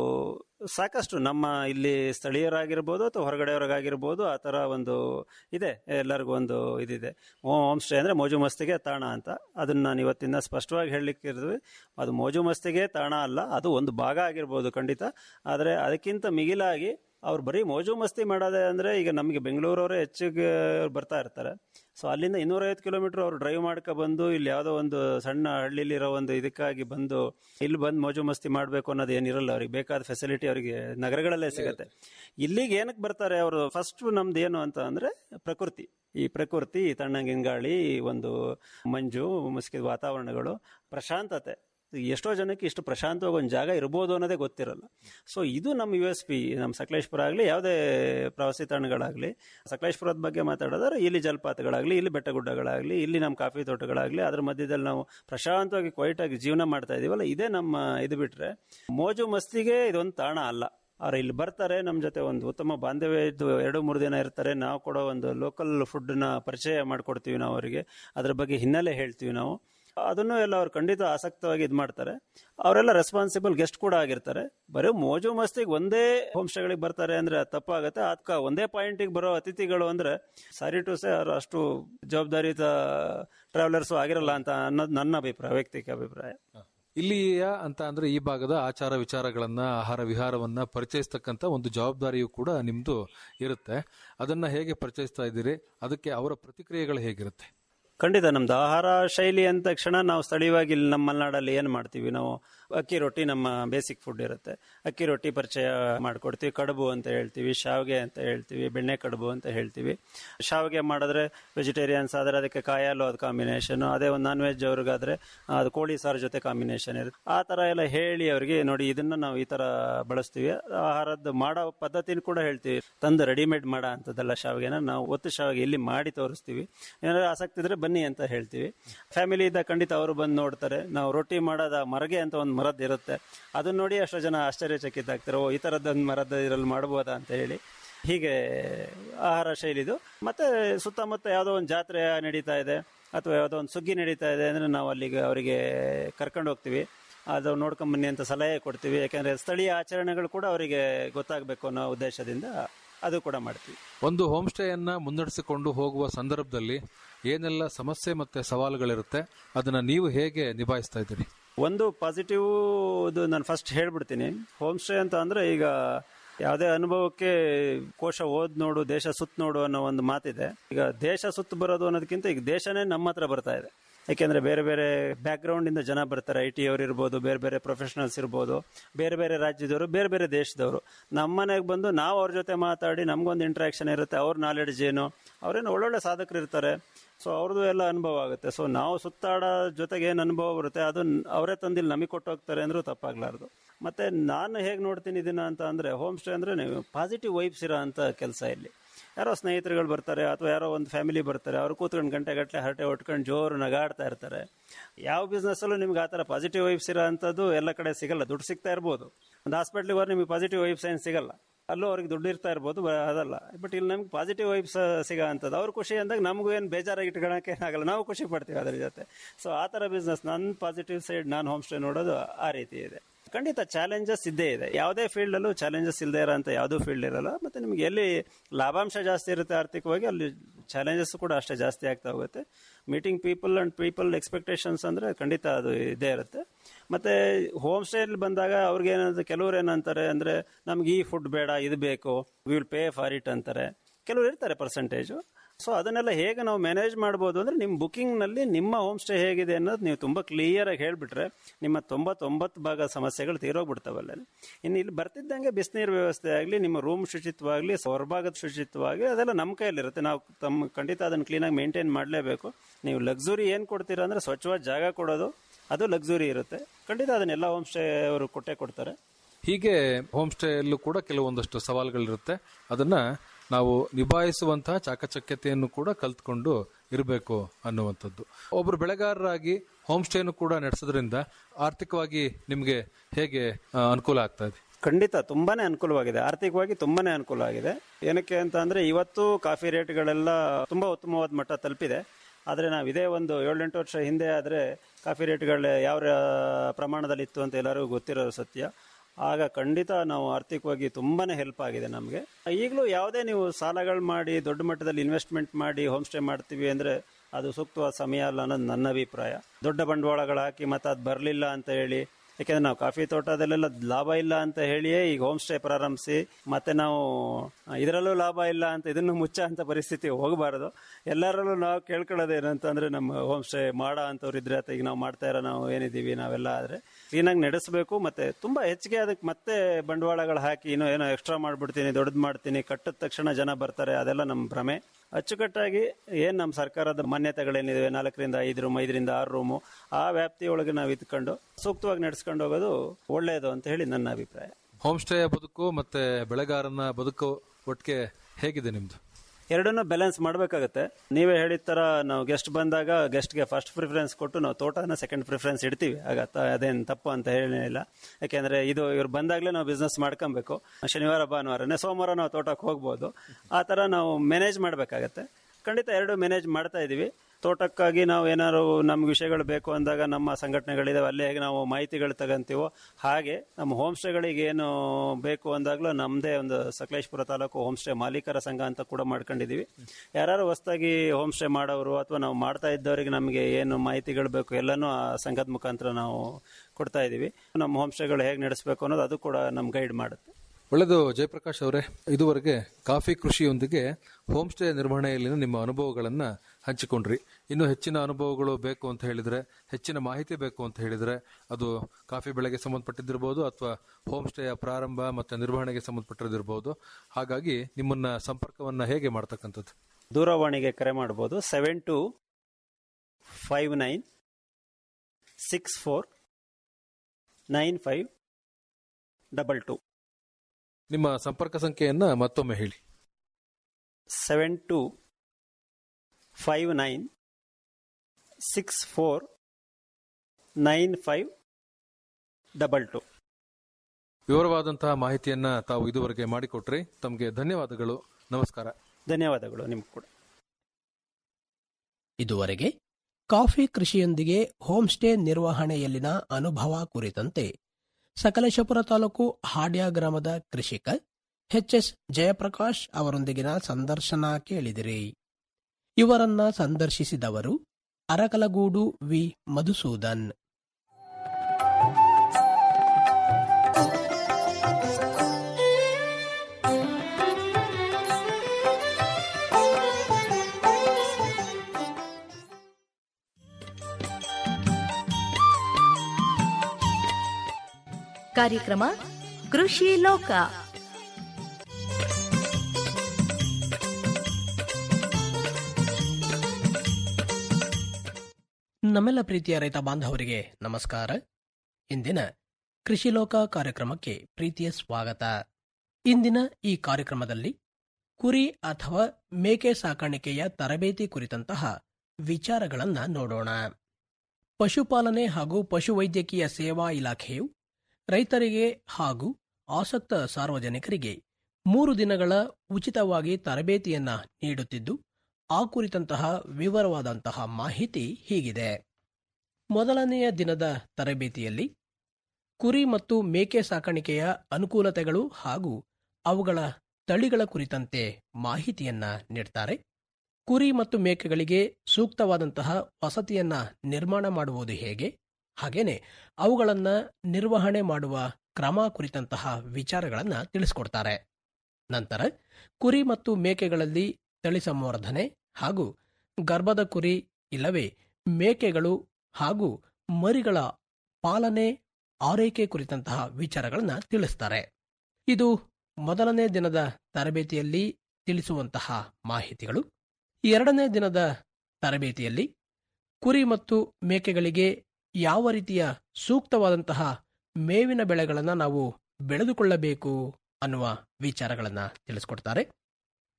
ಸಾಕಷ್ಟು ನಮ್ಮ ಇಲ್ಲಿ ಸ್ಥಳೀಯರಾಗಿರ್ಬೋದು ಅಥವಾ ಹೊರಗಡೆಯವರಾಗಿರ್ಬೋದು ಆ ಥರ ಒಂದು ಇದೆ ಎಲ್ಲರಿಗೂ ಒಂದು ಇದಿದೆ ಹೋಮ್ ಸ್ಟೇ ಅಂದರೆ ಮೋಜು ಮಸ್ತಿಗೆ ತಾಣ ಅಂತ ಅದನ್ನ ನಾನು ಇವತ್ತಿಂದ ಸ್ಪಷ್ಟವಾಗಿ ಹೇಳಲಿಕ್ಕೆ ಇರ್ತೀವಿ ಅದು ಮೋಜು ಮಸ್ತಿಗೆ ತಾಣ ಅಲ್ಲ ಅದು ಒಂದು ಭಾಗ ಆಗಿರ್ಬೋದು ಖಂಡಿತ ಆದರೆ ಅದಕ್ಕಿಂತ ಮಿಗಿಲಾಗಿ ಅವ್ರು ಬರೀ ಮೋಜು ಮಸ್ತಿ ಮಾಡೋದೇ ಅಂದರೆ ಈಗ ನಮಗೆ ಬೆಂಗಳೂರವರೇ ಹೆಚ್ಚಿಗೆ ಬರ್ತಾ ಇರ್ತಾರೆ ಸೊ ಅಲ್ಲಿಂದ ಇನ್ನೂರೈವತ್ತು ಕಿಲೋಮೀಟರ್ ಅವ್ರು ಡ್ರೈವ್ ಮಾಡ್ಕೊ ಬಂದು ಇಲ್ಲಿ ಯಾವುದೋ ಒಂದು ಸಣ್ಣ ಹಳ್ಳಿಲಿರೋ ಒಂದು ಇದಕ್ಕಾಗಿ ಬಂದು ಇಲ್ಲಿ ಬಂದು ಮೋಜು ಮಸ್ತಿ ಮಾಡಬೇಕು ಅನ್ನೋದು ಏನಿರಲ್ಲ ಅವ್ರಿಗೆ ಬೇಕಾದ ಫೆಸಿಲಿಟಿ ಅವರಿಗೆ ನಗರಗಳಲ್ಲೇ ಸಿಗುತ್ತೆ ಇಲ್ಲಿಗೆ ಏನಕ್ಕೆ ಬರ್ತಾರೆ ಅವರು ಫಸ್ಟ್ ನಮ್ದು ಏನು ಅಂತ ಅಂದ್ರೆ ಪ್ರಕೃತಿ ಈ ಪ್ರಕೃತಿ ಈ ತಣ್ಣಗಿನ ಗಾಳಿ ಈ ಒಂದು ಮಂಜು ಮುಸುಕಿದ ವಾತಾವರಣಗಳು ಪ್ರಶಾಂತತೆ ಎಷ್ಟೋ ಜನಕ್ಕೆ ಇಷ್ಟು ಪ್ರಶಾಂತವಾಗಿ ಒಂದು ಜಾಗ ಇರ್ಬೋದು ಅನ್ನೋದೇ ಗೊತ್ತಿರಲ್ಲ ಸೊ ಇದು ನಮ್ಮ ಯು ಎಸ್ ಪಿ ನಮ್ಮ ಸಕಲೇಶ್ಪುರ ಆಗಲಿ ಯಾವುದೇ ಪ್ರವಾಸಿ ತಾಣಗಳಾಗಲಿ ಸಕಲೇಶ್ಪುರದ ಬಗ್ಗೆ ಮಾತಾಡೋದಾದ್ರೆ ಇಲ್ಲಿ ಜಲಪಾತಗಳಾಗಲಿ ಇಲ್ಲಿ ಬೆಟ್ಟಗುಡ್ಡಗಳಾಗಲಿ ಇಲ್ಲಿ ನಮ್ಮ ಕಾಫಿ ತೋಟಗಳಾಗಲಿ ಅದ್ರ ಮಧ್ಯದಲ್ಲಿ ನಾವು ಪ್ರಶಾಂತವಾಗಿ ಕ್ವೈಟಾಗಿ ಜೀವನ ಮಾಡ್ತಾ ಇದೀವಲ್ಲ ಇದೇ ನಮ್ಮ ಇದು ಬಿಟ್ರೆ ಮೋಜು ಮಸ್ತಿಗೆ ಇದೊಂದು ತಾಣ ಅಲ್ಲ ಅವ್ರು ಇಲ್ಲಿ ಬರ್ತಾರೆ ನಮ್ಮ ಜೊತೆ ಒಂದು ಉತ್ತಮ ಬಾಂಧವ್ಯ ಇದ್ದು ಎರಡು ಮೂರು ದಿನ ಇರ್ತಾರೆ ನಾವು ಕೊಡೋ ಒಂದು ಲೋಕಲ್ ಫುಡ್ನ ಪರಿಚಯ ಮಾಡಿಕೊಡ್ತೀವಿ ನಾವು ಅವರಿಗೆ ಅದ್ರ ಬಗ್ಗೆ ಹಿನ್ನೆಲೆ ಹೇಳ್ತೀವಿ ನಾವು ಅದನ್ನು ಎಲ್ಲ ಅವ್ರು ಖಂಡಿತ ಆಸಕ್ತವಾಗಿ ಇದು ಮಾಡ್ತಾರೆ ಅವರೆಲ್ಲ ರೆಸ್ಪಾನ್ಸಿಬಲ್ ಗೆಸ್ಟ್ ಕೂಡ ಆಗಿರ್ತಾರೆ ಬರೀ ಮೋಜು ಮಸ್ತಿಗೆ ಒಂದೇ ಹೋಮ್ ಸ್ಟೇಗಳಿಗೆ ಬರ್ತಾರೆ ಅಂದ್ರೆ ಅದು ತಪ್ಪಾಗುತ್ತೆ ಅದಕ್ಕೆ ಒಂದೇ ಪಾಯಿಂಟಿಗೆ ಬರೋ ಅತಿಥಿಗಳು ಅಂದ್ರೆ ಸಾರಿ ಟು ಸೇ ಅವರು ಅಷ್ಟು ಜವಾಬ್ದಾರಿತ ಟ್ರಾವೆಲರ್ಸು ಆಗಿರಲ್ಲ ಅಂತ ಅನ್ನೋದು ನನ್ನ ಅಭಿಪ್ರಾಯ ವೈಯಕ್ತಿಕ ಅಭಿಪ್ರಾಯ ಇಲ್ಲಿಯ ಅಂತ ಅಂದ್ರೆ ಈ ಭಾಗದ ಆಚಾರ ವಿಚಾರಗಳನ್ನ ಆಹಾರ ವಿಹಾರವನ್ನ ಪರಿಚಯಿಸ್ತಕ್ಕಂತ ಒಂದು ಜವಾಬ್ದಾರಿಯು ಕೂಡ ನಿಮ್ದು ಇರುತ್ತೆ ಅದನ್ನ ಹೇಗೆ ಪರಿಚಯಿಸ್ತಾ ಇದ್ದೀರಿ ಅದಕ್ಕೆ ಅವರ ಪ್ರತಿಕ್ರಿಯೆಗಳು ಹೇಗಿರುತ್ತೆ ಖಂಡಿತ ನಮ್ದು ಆಹಾರ ಶೈಲಿ ಅಂತ ತಕ್ಷಣ ನಾವು ಸ್ಥಳೀಯವಾಗಿ ಇಲ್ಲಿ ನಮ್ಮ ಮಲೆನಾಡಲ್ಲಿ ಏನು ಮಾಡ್ತೀವಿ ನಾವು ಅಕ್ಕಿ ರೊಟ್ಟಿ ನಮ್ಮ ಬೇಸಿಕ್ ಫುಡ್ ಇರುತ್ತೆ ಅಕ್ಕಿ ರೊಟ್ಟಿ ಪರಿಚಯ ಮಾಡ್ಕೊಡ್ತೀವಿ ಕಡುಬು ಅಂತ ಹೇಳ್ತೀವಿ ಶಾವಿಗೆ ಅಂತ ಹೇಳ್ತೀವಿ ಬೆಣ್ಣೆ ಕಡುಬು ಅಂತ ಹೇಳ್ತೀವಿ ಶಾವಿಗೆ ಮಾಡಿದ್ರೆ ವೆಜಿಟೇರಿಯನ್ಸ್ ಆದರೆ ಅದಕ್ಕೆ ಕಾಯಲು ಅದು ಕಾಂಬಿನೇಷನ್ ಅದೇ ಒಂದು ನಾನ್ ವೆಜ್ ಅವ್ರಿಗಾದ್ರೆ ಅದು ಕೋಳಿ ಸಾರು ಜೊತೆ ಕಾಂಬಿನೇಷನ್ ಇರುತ್ತೆ ಆ ಥರ ಎಲ್ಲ ಹೇಳಿ ಅವರಿಗೆ ನೋಡಿ ಇದನ್ನ ನಾವು ಈ ಥರ ಬಳಸ್ತೀವಿ ಆಹಾರದ ಮಾಡೋ ಪದ್ಧತಿನ ಕೂಡ ಹೇಳ್ತೀವಿ ತಂದು ರೆಡಿಮೇಡ್ ಮಾಡೋ ಅಂಥದ್ದೆಲ್ಲ ಶಾವಿಗೆನ ನಾವು ಒತ್ತು ಶಾವಿಗೆ ಇಲ್ಲಿ ಮಾಡಿ ತೋರಿಸ್ತೀವಿ ಏನಾದ್ರು ಆಸಕ್ತಿ ಇದ್ರೆ ಬನ್ನಿ ಅಂತ ಹೇಳ್ತೀವಿ ಫ್ಯಾಮಿಲಿ ಇದ್ದ ಖಂಡಿತ ಅವರು ಬಂದು ನೋಡ್ತಾರೆ ನಾವು ರೊಟ್ಟಿ ಮಾಡೋದ ಮರಗೆ ಅಂತ ಒಂದು ಮರದ್ದು ಇರುತ್ತೆ ಅದನ್ನ ನೋಡಿ ಅಷ್ಟು ಜನ ಆಶ್ಚರ್ಯಚಕಿತ ಆಗ್ತಾರೆ ಓ ಈ ಥರದ್ದೊಂದು ಮರದ ಇದ್ರಲ್ಲಿ ಮಾಡ್ಬೋದಾ ಅಂತ ಹೇಳಿ ಹೀಗೆ ಆಹಾರ ಶೈಲಿದು ಮತ್ತೆ ಸುತ್ತಮುತ್ತ ಯಾವುದೋ ಒಂದು ಜಾತ್ರೆ ನಡೀತಾ ಇದೆ ಅಥವಾ ಯಾವುದೋ ಒಂದು ಸುಗ್ಗಿ ನಡೀತಾ ಇದೆ ಅಂದ್ರೆ ನಾವು ಅಲ್ಲಿಗೆ ಅವರಿಗೆ ಕರ್ಕೊಂಡು ಹೋಗ್ತೀವಿ ಅದು ನೋಡ್ಕೊಂಡ್ ಬನ್ನಿ ಅಂತ ಸಲಹೆ ಕೊಡ್ತೀವಿ ಯಾಕಂದ್ರೆ ಸ್ಥಳೀಯ ಆಚರಣೆಗಳು ಕೂಡ ಅವರಿಗೆ ಗೊತ್ತಾಗಬೇಕು ಅನ್ನೋ ಉದ್ದೇಶದಿಂದ ಅದು ಕೂಡ ಮಾಡ್ತೀವಿ ಒಂದು ಹೋಮ್ ಸ್ಟೇಯನ್ನ ಮುನ್ನಡೆಸಿಕೊಂಡು ಹೋಗುವ ಸಂದರ್ಭದಲ್ಲಿ ಏನೆಲ್ಲ ಸಮಸ್ಯೆ ಮತ್ತೆ ಸವಾಲುಗಳಿರುತ್ತೆ ಅದನ್ನ ನೀವು ಹೇಗೆ ನಿಭಾಯಿಸ್ತಾ ಇದ್ದೀರಿ ಒಂದು ಪಾಸಿಟಿವ್ ಇದು ನಾನು ಫಸ್ಟ್ ಹೇಳ್ಬಿಡ್ತೀನಿ ಹೋಮ್ ಸ್ಟೇ ಅಂತ ಅಂದ್ರೆ ಈಗ ಯಾವುದೇ ಅನುಭವಕ್ಕೆ ಕೋಶ ಓದ್ ನೋಡು ದೇಶ ಸುತ್ತ ನೋಡು ಅನ್ನೋ ಒಂದು ಮಾತಿದೆ ಈಗ ದೇಶ ಸುತ್ತ ಬರೋದು ಅನ್ನೋದಕ್ಕಿಂತ ಈಗ ದೇಶನೇ ನಮ್ಮ ಹತ್ರ ಬರ್ತಾ ಇದೆ ಯಾಕೆಂದ್ರೆ ಬೇರೆ ಬೇರೆ ಬ್ಯಾಕ್ ಗ್ರೌಂಡ್ ಇಂದ ಜನ ಬರ್ತಾರೆ ಐ ಟಿ ಅವ್ರು ಇರ್ಬೋದು ಬೇರೆ ಬೇರೆ ಪ್ರೊಫೆಷನಲ್ಸ್ ಇರ್ಬೋದು ಬೇರೆ ಬೇರೆ ರಾಜ್ಯದವರು ಬೇರೆ ಬೇರೆ ದೇಶದವರು ನಮ್ಮ ಮನೆಗೆ ಬಂದು ನಾವು ಅವ್ರ ಜೊತೆ ಮಾತಾಡಿ ನಮ್ಗೊಂದು ಇಂಟ್ರಾಕ್ಷನ್ ಇರುತ್ತೆ ಅವ್ರ ನಾಲೆಡ್ಜ್ ಏನು ಅವ್ರೇನು ಒಳ್ಳೊಳ್ಳೆ ಸಾಧಕರು ಇರ್ತಾರೆ ಸೊ ಅವ್ರದ್ದು ಎಲ್ಲ ಅನುಭವ ಆಗುತ್ತೆ ಸೊ ನಾವು ಸುತ್ತಾಡೋ ಜೊತೆಗೆ ಏನು ಅನುಭವ ಬರುತ್ತೆ ಅದು ಅವರೇ ತಂದಿಲ್ಲಿ ನಮಗೆ ಕೊಟ್ಟು ಹೋಗ್ತಾರೆ ಅಂದ್ರೂ ತಪ್ಪಾಗ್ಲಾರ್ದು ಮತ್ತೆ ನಾನು ಹೇಗೆ ನೋಡ್ತೀನಿ ಇದನ್ನ ಅಂತ ಅಂದ್ರೆ ಹೋಮ್ ಸ್ಟೇ ಅಂದ್ರೆ ನೀವು ಪಾಸಿಟಿವ್ ವೈಬ್ಸ್ ಇರೋ ಅಂತ ಕೆಲಸ ಇಲ್ಲಿ ಯಾರೋ ಸ್ನೇಹಿತರುಗಳು ಬರ್ತಾರೆ ಅಥವಾ ಯಾರೋ ಒಂದು ಫ್ಯಾಮಿಲಿ ಬರ್ತಾರೆ ಅವ್ರು ಕೂತ್ಕೊಂಡು ಗಂಟೆ ಗಟ್ಟಲೆ ಹರಟೆ ಹೊಟ್ಕೊಂಡು ಜೋರು ನಗಾಡ್ತಾ ಇರ್ತಾರೆ ಯಾವ ಬಿಸ್ನೆಸ್ ಅಲ್ಲೂ ನಿಮ್ಗೆ ಆ ಥರ ಪಾಸಿಟಿವ್ ವೈಬ್ಸ್ ಇರೋ ಅಂಥದ್ದು ಎಲ್ಲ ಕಡೆ ಸಿಗಲ್ಲ ದುಡ್ಡು ಸಿಗ್ತಾ ಇರ್ಬೋದು ಒಂದು ಹಾಸ್ಪಿಟ್ಲಿಗೆ ಹೋದ್ರೆ ನಿಮಗೆ ಪಾಸಿಟಿವ್ ವೈಬ್ಸ್ ಏನು ಸಿಗಲ್ಲ ಅಲ್ಲೂ ಅವ್ರಿಗೆ ದುಡ್ಡು ಇರ್ತಾ ಇರ್ಬೋದು ಬ- ಅದಲ್ಲ ಬಟ್ ಇಲ್ಲಿ ನಮ್ಗೆ ಪಾಸಿಟಿವ್ ವೈಬ್ಸ್ ಸಿಗೋ ಅಂಥದ್ದು ಅವ್ರ ಖುಷಿ ಅಂದಾಗ ನಮಗೂ ಏನು ಬೇಜಾರಾಗಿ ಇಟ್ಕೊಳಕ್ಕೆ ಏನಾಗಲ್ಲ ನಾವು ಖುಷಿ ಪಡ್ತೀವಿ ಅದ್ರ ಜೊತೆ ಸೊ ಆ ಥರ ಬಿಸ್ನೆಸ್ ನನ್ನ ಪಾಸಿಟಿವ್ ಸೈಡ್ ನಾನು ಹೋಮ್ ಸ್ಟೇ ನೋಡೋದು ಆ ರೀತಿ ಇದೆ ಖಂಡಿತ ಚಾಲೆಂಜಸ್ ಇದ್ದೇ ಇದೆ ಯಾವುದೇ ಫೀಲ್ಡ್ ಅಲ್ಲೂ ಚಾಲೆಂಜಸ್ ಇಲ್ಲದೆ ಇರೋ ಅಂತ ಯಾವುದೂ ಫೀಲ್ಡ್ ಇರಲ್ಲ ಮತ್ತೆ ನಿಮ್ಗೆ ಎಲ್ಲಿ ಲಾಭಾಂಶ ಜಾಸ್ತಿ ಇರುತ್ತೆ ಆರ್ಥಿಕವಾಗಿ ಅಲ್ಲಿ ಚಾಲೆಂಜಸ್ ಕೂಡ ಅಷ್ಟೇ ಜಾಸ್ತಿ ಆಗ್ತಾ ಹೋಗುತ್ತೆ meeting people and people expectations ಅಂದ್ರೆ ಖಂಡಿತ ಅದು ಇದ್ದೇ ಇರುತ್ತೆ ಮತ್ತೆ ಹೋಮ್ ಸ್ಟೇಲಿ ಬಂದಾಗ ಅವ್ರಿಗೆ ಏನಂದ್ರೆ ಕೆಲವ್ರು ಏನಂತಾರೆ ಅಂದ್ರೆ ನಮ್ಗೆ ಈ ಫುಡ್ ಬೇಡ ಇದು ಬೇಕು ವಿಲ್ ಪೇ ಫಾರ್ ಇಟ್ ಅಂತಾರೆ ಕೆಲವ್ರು ಇರ್ತಾರೆ ಪರ್ಸೆಂಟೇಜು ಸೊ ಅದನ್ನೆಲ್ಲ ಹೇಗೆ ನಾವು ಮ್ಯಾನೇಜ್ ಮಾಡ್ಬೋದು ಅಂದ್ರೆ ನಿಮ್ಮ ಬುಕಿಂಗ್ ನಲ್ಲಿ ನಿಮ್ಮ ಹೋಮ್ ಸ್ಟೇ ಹೇಗಿದೆ ಅನ್ನೋದು ನೀವು ತುಂಬಾ ಕ್ಲಿಯರ್ ಆಗಿ ಹೇಳ್ಬಿಟ್ರೆ ನಿಮ್ಮ ತೊಂಬತ್ತೊಂಬತ್ತು ಭಾಗ ಸಮಸ್ಯೆಗಳು ತೀರೋಗ್ಬಿಡ್ತಾವಲ್ಲ ಇನ್ನು ಇಲ್ಲಿ ಬರ್ತಿದ್ದಂಗೆ ಬಿಸಿನೀರು ವ್ಯವಸ್ಥೆ ಆಗಲಿ ನಿಮ್ಮ ರೂಮ್ ಶುಚಿತ್ವ ಆಗಲಿ ಹೊರಭಾಗದ ಶುಚಿತ್ವ ಆಗಲಿ ಅದೆಲ್ಲ ನಮ್ಮ ಕೈಯಲ್ಲಿರುತ್ತೆ ನಾವು ತಮ್ಮ ಖಂಡಿತ ಅದನ್ನು ಕ್ಲೀನಾಗಿ ಮೇಂಟೈನ್ ಮಾಡಲೇಬೇಕು ನೀವು ಲಕ್ಸುರಿ ಏನು ಕೊಡ್ತೀರಾ ಅಂದ್ರೆ ಸ್ವಚ್ಛವಾದ ಜಾಗ ಕೊಡೋದು ಅದು ಲಕ್ಸುರಿ ಇರುತ್ತೆ ಖಂಡಿತ ಅದನ್ನೆಲ್ಲ ಹೋಮ್ ಸ್ಟೇ ಅವರು ಕೊಟ್ಟೆ ಕೊಡ್ತಾರೆ ಹೀಗೆ ಹೋಮ್ ಸ್ಟೇ ಅಲ್ಲೂ ಕೂಡ ಕೆಲವೊಂದಷ್ಟು ಸವಾಲುಗಳಿರುತ್ತೆ ಅದನ್ನ ನಾವು ನಿಭಾಯಿಸುವಂತಹ ಚಾಕಚಕ್ಯತೆಯನ್ನು ಕೂಡ ಕಲ್ತ್ಕೊಂಡು ಇರಬೇಕು ಅನ್ನುವಂಥದ್ದು ಒಬ್ಬರು ಬೆಳೆಗಾರರಾಗಿ ಹೋಮ್ ಸ್ಟೇನು ಕೂಡ ನಡೆಸೋದ್ರಿಂದ ಆರ್ಥಿಕವಾಗಿ ನಿಮಗೆ ಹೇಗೆ ಆ, ಅನುಕೂಲ ಆಗ್ತಾ ಇದೆ ಖಂಡಿತ ತುಂಬಾನೇ ಅನುಕೂಲವಾಗಿದೆ ಆರ್ಥಿಕವಾಗಿ ತುಂಬಾನೇ ಅನುಕೂಲವಾಗಿದೆ ಏನಕ್ಕೆ ಅಂತ ಅಂದ್ರೆ ಇವತ್ತು ಕಾಫಿ ರೇಟ್ಗಳೆಲ್ಲ ತುಂಬಾ ಉತ್ತಮವಾದ ಮಟ್ಟ ತಲುಪಿದೆ ಆದರೆ ನಾವು ಇದೇ ಒಂದು ಏಳೆಂಟು ವರ್ಷ ಹಿಂದೆ ಆದರೆ ಕಾಫಿ ರೇಟ್ಗಳು ಯಾವ ರ- ಪ್ರಮಾಣದಲ್ಲಿ ಇತ್ತು ಅಂತ ಎಲ್ಲರಿಗೂ ಗೊತ್ತಿರೋದು ಸತ್ಯ ಆಗ ಖಂಡಿತ ನಾವು ಆರ್ಥಿಕವಾಗಿ ತುಂಬಾನೇ ಹೆಲ್ಪ್ ಆಗಿದೆ ನಮಗೆ ಈಗಲೂ ಯಾವುದೇ ನೀವು ಸಾಲಗಳು ಮಾಡಿ ದೊಡ್ಡ ಮಟ್ಟದಲ್ಲಿ ಇನ್ವೆಸ್ಟ್ಮೆಂಟ್ ಮಾಡಿ ಹೋಮ್ ಸ್ಟೇ ಮಾಡ್ತೀವಿ ಅಂದರೆ ಅದು ಸೂಕ್ತವಾದ ಸಮಯ ಅಲ್ಲ ಅನ್ನೋದು ನನ್ನ ಅಭಿಪ್ರಾಯ ದೊಡ್ಡ ಬಂಡವಾಳಗಳು ಹಾಕಿ ಮತ್ತೆ ಅದು ಬರಲಿಲ್ಲ ಅಂತ ಹೇಳಿ ಯಾಕೆಂದ್ರೆ ನಾವು ಕಾಫಿ ತೋಟದಲ್ಲೆಲ್ಲ ಲಾಭ ಇಲ್ಲ ಅಂತ ಹೇಳಿಯೇ ಈಗ ಹೋಮ್ ಸ್ಟೇ ಪ್ರಾರಂಭಿಸಿ ಮತ್ತೆ ನಾವು ಇದರಲ್ಲೂ ಲಾಭ ಇಲ್ಲ ಅಂತ ಇದನ್ನು ಮುಚ್ಚ ಅಂತ ಪರಿಸ್ಥಿತಿ ಹೋಗಬಾರದು ಎಲ್ಲರಲ್ಲೂ ನಾವು ಕೇಳ್ಕೊಳ್ಳೋದು ಏನಂತಂದ್ರೆ ನಮ್ಮ ಹೋಮ್ ಸ್ಟೇ ಮಾಡೋ ಅಂಥವ್ರು ಇದ್ರೆ ಅಥವಾ ಈಗ ನಾವು ಮಾಡ್ತಾ ಇರೋ ನಾವು ಏನಿದ್ದೀವಿ ನಾವೆಲ್ಲ ಆದ್ರೆ ಕ್ಲೀನಾಗಿ ನಡೆಸಬೇಕು ಮತ್ತೆ ತುಂಬಾ ಹೆಚ್ಚಿಗೆ ಅದಕ್ಕೆ ಮತ್ತೆ ಬಂಡವಾಳಗಳು ಹಾಕಿ ಇನ್ನೂ ಏನೋ ಎಕ್ಸ್ಟ್ರಾ ಮಾಡ್ಬಿಡ್ತೀನಿ ದೊಡ್ಡದು ಮಾಡ್ತೀನಿ ಕಟ್ಟಿದ ತಕ್ಷಣ ಜನ ಬರ್ತಾರೆ ಅದೆಲ್ಲ ನಮ್ಮ ಭ್ರಮೆ ಅಚ್ಚುಕಟ್ಟಾಗಿ ಏನ್ ನಮ್ಮ ಸರ್ಕಾರದ ಮಾನ್ಯತೆಗಳೇನಿವೆ ನಾಲ್ಕರಿಂದ ಐದು ರೂಮ್ ಐದರಿಂದ ಆರು ರೂಮು ಆ ವ್ಯಾಪ್ತಿಯೊಳಗೆ ನಾವು ಇದ್ಕೊಂಡು ಸೂಕ್ತವಾಗಿ ನಡೆಸ್ಕೊಂಡು ಹೋಗೋದು ಒಳ್ಳೆಯದು ಅಂತ ಹೇಳಿ ನನ್ನ ಅಭಿಪ್ರಾಯ ಹೋಮ್ ಸ್ಟೇಯ ಬದುಕು ಮತ್ತೆ ಬೆಳೆಗಾರನ ಬದುಕು ಒಟ್ಟಿಗೆ ಹೇಗಿದೆ ನಿಮ್ದು ಎರಡನ್ನೂ ಬ್ಯಾಲೆನ್ಸ್ ಮಾಡಬೇಕಾಗತ್ತೆ ನೀವೇ ಹೇಳಿದ ತರ ನಾವು ಗೆಸ್ಟ್ ಬಂದಾಗ ಗೆಸ್ಟ್ಗೆ ಫಸ್ಟ್ ಪ್ರಿಫರೆನ್ಸ್ ಕೊಟ್ಟು ನಾವು ತೋಟನ ಸೆಕೆಂಡ್ ಪ್ರಿಫರೆನ್ಸ್ ಇಡ್ತೀವಿ ಆಗ ತ- ಅದೇನು ತಪ್ಪು ಅಂತ ಹೇಳಿಲ್ಲ ಯಾಕೆಂದ್ರೆ ಇದು ಇವ್ರು ಬಂದಾಗಲೇ ನಾವು ಬಿಸ್ನೆಸ್ ಮಾಡ್ಕೊಬೇಕು ಶನಿವಾರ ಭಾನುವಾರನೇ ಸೋಮವಾರ ನಾವು ತೋಟಕ್ಕೆ ಹೋಗ್ಬೋದು ಆ ಥರ ನಾವು ಮ್ಯಾನೇಜ್ ಮಾಡಬೇಕಾಗತ್ತೆ ಖಂಡಿತ ಎರಡು ಮ್ಯಾನೇಜ್ ಮಾಡ್ತಾ ಇದೀವಿ ತೋಟಕ್ಕಾಗಿ ನಾವು ಏನಾದ್ರು ನಮ್ಗೆ ವಿಷಯಗಳು ಬೇಕು ಅಂದಾಗ ನಮ್ಮ ಸಂಘಟನೆಗಳಿದಾವೆ ಅಲ್ಲೇ ಹೇಗೆ ನಾವು ಮಾಹಿತಿಗಳು ತಗಂತೀವೋ ಹಾಗೆ ನಮ್ಮ ಹೋಮ್ ಸ್ಟೇಗಳಿಗೆ ಏನು ಬೇಕು ಅಂದಾಗಲೂ ನಮ್ಮದೇ ಒಂದು ಸಕಲೇಶ್ಪುರ ತಾಲೂಕು ಹೋಮ್ ಸ್ಟೇ ಮಾಲೀಕರ ಸಂಘ ಅಂತ ಕೂಡ ಮಾಡ್ಕೊಂಡಿದೀವಿ ಯಾರು ಹೊಸದಾಗಿ ಹೋಮ್ ಸ್ಟೇ ಮಾಡೋರು ಅಥವಾ ನಾವು ಮಾಡ್ತಾ ಇದ್ದವರಿಗೆ ನಮಗೆ ಏನು ಮಾಹಿತಿಗಳು ಬೇಕು ಎಲ್ಲನೂ ಆ ಸಂಘದ ಮುಖಾಂತರ ನಾವು ಕೊಡ್ತಾ ಇದೀವಿ ನಮ್ಮ ಹೋಮ್ ಸ್ಟೇಗಳು ಹೇಗೆ ನಡೆಸಬೇಕು ಅನ್ನೋದು ಅದು ಕೂಡ ನಮ್ ಗೈಡ್ ಮಾಡುತ್ತೆ ಒಳ್ಳೆಯದು ಜಯಪ್ರಕಾಶ್ ಅವರೇ ಇದುವರೆಗೆ ಕಾಫಿ ಕೃಷಿಯೊಂದಿಗೆ ಹೋಮ್ ಸ್ಟೇ ನಿರ್ವಹಣೆಯಲ್ಲಿನ ನಿಮ್ಮ ಅನುಭವಗಳನ್ನ ಹಂಚಿಕೊಂಡ್ರಿ ಇನ್ನು ಹೆಚ್ಚಿನ ಅನುಭವಗಳು ಬೇಕು ಅಂತ ಹೇಳಿದ್ರೆ ಹೆಚ್ಚಿನ ಮಾಹಿತಿ ಬೇಕು ಅಂತ ಹೇಳಿದ್ರೆ ಅದು ಕಾಫಿ ಬೆಳೆಗೆ ಸಂಬಂಧಪಟ್ಟಿದ್ದಿರಬಹುದು ಅಥವಾ ಹೋಮ್ ಸ್ಟೇಯ ಪ್ರಾರಂಭ ಮತ್ತು ನಿರ್ವಹಣೆಗೆ ಸಂಬಂಧಪಟ್ಟಿರಬಹುದು ಹಾಗಾಗಿ ನಿಮ್ಮನ್ನ ಸಂಪರ್ಕವನ್ನ ಹೇಗೆ ಮಾಡ್ತಕ್ಕಂಥದ್ದು ದೂರವಾಣಿಗೆ ಕರೆ ಮಾಡಬಹುದು seven two five nine six four nine five double two ನಿಮ್ಮ ಸಂಪರ್ಕ ಸಂಖ್ಯೆಯನ್ನ ಮತ್ತೊಮ್ಮೆ ಹೇಳಿ seven two five nine six four nine five double two ವಿವರವಾದಂತಹ ಮಾಹಿತಿಯನ್ನ ತಾವು ಇದುವರೆಗೆ ಮಾಡಿಕೊಟ್ರಿ ತಮಗೆ ಧನ್ಯವಾದಗಳು ನಮಸ್ಕಾರ ಧನ್ಯವಾದಗಳು ನಿಮ್ಗೆ ಕೂಡ ಇದುವರೆಗೆ ಕಾಫಿ ಕೃಷಿಯೊಂದಿಗೆ ಹೋಮ್ ಸ್ಟೇ ನಿರ್ವಹಣೆಯಲ್ಲಿನ ಅನುಭವ ಕುರಿತಂತೆ ಸಕಲೇಶಪುರ ತಾಲೂಕು ಹಾಡ್ಯ ಗ್ರಾಮದ ಕೃಷಿಕ ಎಚ್ಎಸ್ ಜಯಪ್ರಕಾಶ್ ಅವರೊಂದಿಗಿನ ಸಂದರ್ಶನ ಕೇಳಿದಿರಿ ಇವರನ್ನ ಸಂದರ್ಶಿಸಿದವರು ಅರಕಲಗೂಡು ವಿ ಮಧುಸೂದನ್ ಕಾರ್ಯಕ್ರಮ ಕೃಷಿ ಲೋಕ ನಮ್ಮೆಲ್ಲ ಪ್ರೀತಿಯ ರೈತ ಬಾಂಧವರಿಗೆ ನಮಸ್ಕಾರ ಇಂದಿನ ಕೃಷಿ ಲೋಕ ಕಾರ್ಯಕ್ರಮಕ್ಕೆ ಪ್ರೀತಿಯ ಸ್ವಾಗತ ಇಂದಿನ ಈ ಕಾರ್ಯಕ್ರಮದಲ್ಲಿ ಕುರಿ ಅಥವಾ ಮೇಕೆ ಸಾಕಾಣಿಕೆಯ ತರಬೇತಿ ಕುರಿತಂತಹ ವಿಚಾರಗಳನ್ನ ನೋಡೋಣ ಪಶುಪಾಲನೆ ಹಾಗೂ ಪಶುವೈದ್ಯಕೀಯ ಸೇವಾ ಇಲಾಖೆಯು ರೈತರಿಗೆ ಹಾಗೂ ಆಸಕ್ತ ಸಾರ್ವಜನಿಕರಿಗೆ ಮೂರು ದಿನಗಳ ಉಚಿತವಾಗಿ ತರಬೇತಿಯನ್ನ ನೀಡುತ್ತಿದ್ದು ಆ ಕುರಿತಂತಹ ವಿವರವಾದಂತಹ ಮಾಹಿತಿ ಹೀಗಿದೆ ಮೊದಲನೆಯ ದಿನದ ತರಬೇತಿಯಲ್ಲಿ ಕುರಿ ಮತ್ತು ಮೇಕೆ ಸಾಕಾಣಿಕೆಯ ಅನುಕೂಲತೆಗಳು ಹಾಗೂ ಅವುಗಳ ತಳಿಗಳ ಕುರಿತಂತೆ ಮಾಹಿತಿಯನ್ನ ನೀಡ್ತಾರೆ ಕುರಿ ಮತ್ತು ಮೇಕೆಗಳಿಗೆ ಸೂಕ್ತವಾದಂತಹ ವಸತಿಯನ್ನ ನಿರ್ಮಾಣ ಮಾಡುವುದು ಹೇಗೆ ಹಾಗೇನೆ ಅವುಗಳನ್ನ ನಿರ್ವಹಣೆ ಮಾಡುವ ಕ್ರಮ ಕುರಿತಂತಹ ವಿಚಾರಗಳನ್ನ ತಿಳಿಸ್ಕೊಡ್ತಾರೆ ನಂತರ ಕುರಿ ಮತ್ತು ಮೇಕೆಗಳಲ್ಲಿ ತಳಿ ಸಂವರ್ಧನೆ ಹಾಗೂ ಗರ್ಭದ ಕುರಿ ಇಲ್ಲವೇ ಮೇಕೆಗಳು ಹಾಗೂ ಮರಿಗಳ ಪಾಲನೆ ಆರೈಕೆ ಕುರಿತಂತಹ ವಿಚಾರಗಳನ್ನ ತಿಳಿಸ್ತಾರೆ ಇದು ಮೊದಲನೇ ದಿನದ ತರಬೇತಿಯಲ್ಲಿ ತಿಳಿಸುವಂತಹ ಮಾಹಿತಿಗಳು ಎರಡನೇ ದಿನದ ತರಬೇತಿಯಲ್ಲಿ ಕುರಿ ಮತ್ತು ಮೇಕೆಗಳಿಗೆ ಯಾವ ರೀತಿಯ ಸೂಕ್ತವಾದಂತಹ ಮೇವಿನ ಬೆಳೆಗಳನ್ನು ನಾವು ಬೆಳೆದುಕೊಳ್ಳಬೇಕು ಅನ್ನುವ ವಿಚಾರಗಳನ್ನ ತಿಳಿಸ್ಕೊಡ್ತಾರೆ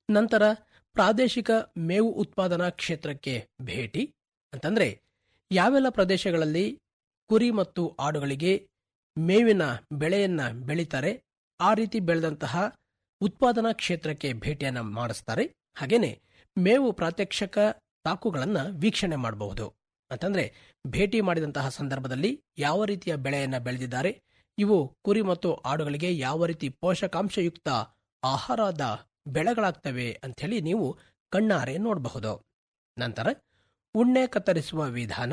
ನಂತರ ಪ್ರಾದೇಶಿಕ ಮೇವು ಉತ್ಪಾದನಾ ಕ್ಷೇತ್ರಕ್ಕೆ ಭೇಟಿ ಅಂತಂದ್ರೆ ಯಾವೆಲ್ಲ ಪ್ರದೇಶಗಳಲ್ಲಿ ಕುರಿ ಮತ್ತು ಆಡುಗಳಿಗೆ ಮೇವಿನ ಬೆಳೆಯನ್ನ ಬೆಳೀತಾರೆ ಆ ರೀತಿ ಬೆಳೆದಂತಹ ಉತ್ಪಾದನಾ ಕ್ಷೇತ್ರಕ್ಕೆ ಭೇಟಿಯನ್ನ ಮಾಡಿಸ್ತಾರೆ ಹಾಗೇನೆ ಮೇವು ಪ್ರಾತ್ಯಕ್ಷಕ ತಾಕುಗಳನ್ನ ವೀಕ್ಷಣೆ ಮಾಡಬಹುದು ಅಂತಂದ್ರೆ ಭೇಟಿ ಮಾಡಿದಂತಹ ಸಂದರ್ಭದಲ್ಲಿ ಯಾವ ರೀತಿಯ ಬೆಳೆಯನ್ನ ಬೆಳೆದಿದ್ದಾರೆ ಇವು ಕುರಿ ಮತ್ತು ಆಡುಗಳಿಗೆ ಯಾವ ರೀತಿ ಪೋಷಕಾಂಶಯುಕ್ತ ಆಹಾರದ ಬೆಳೆಗಳಾಗ್ತವೆ ಅಂಥೇಳಿ ನೀವು ಕಣ್ಣಾರೆ ನೋಡಬಹುದು ನಂತರ ಉಣ್ಣೆ ಕತ್ತರಿಸುವ ವಿಧಾನ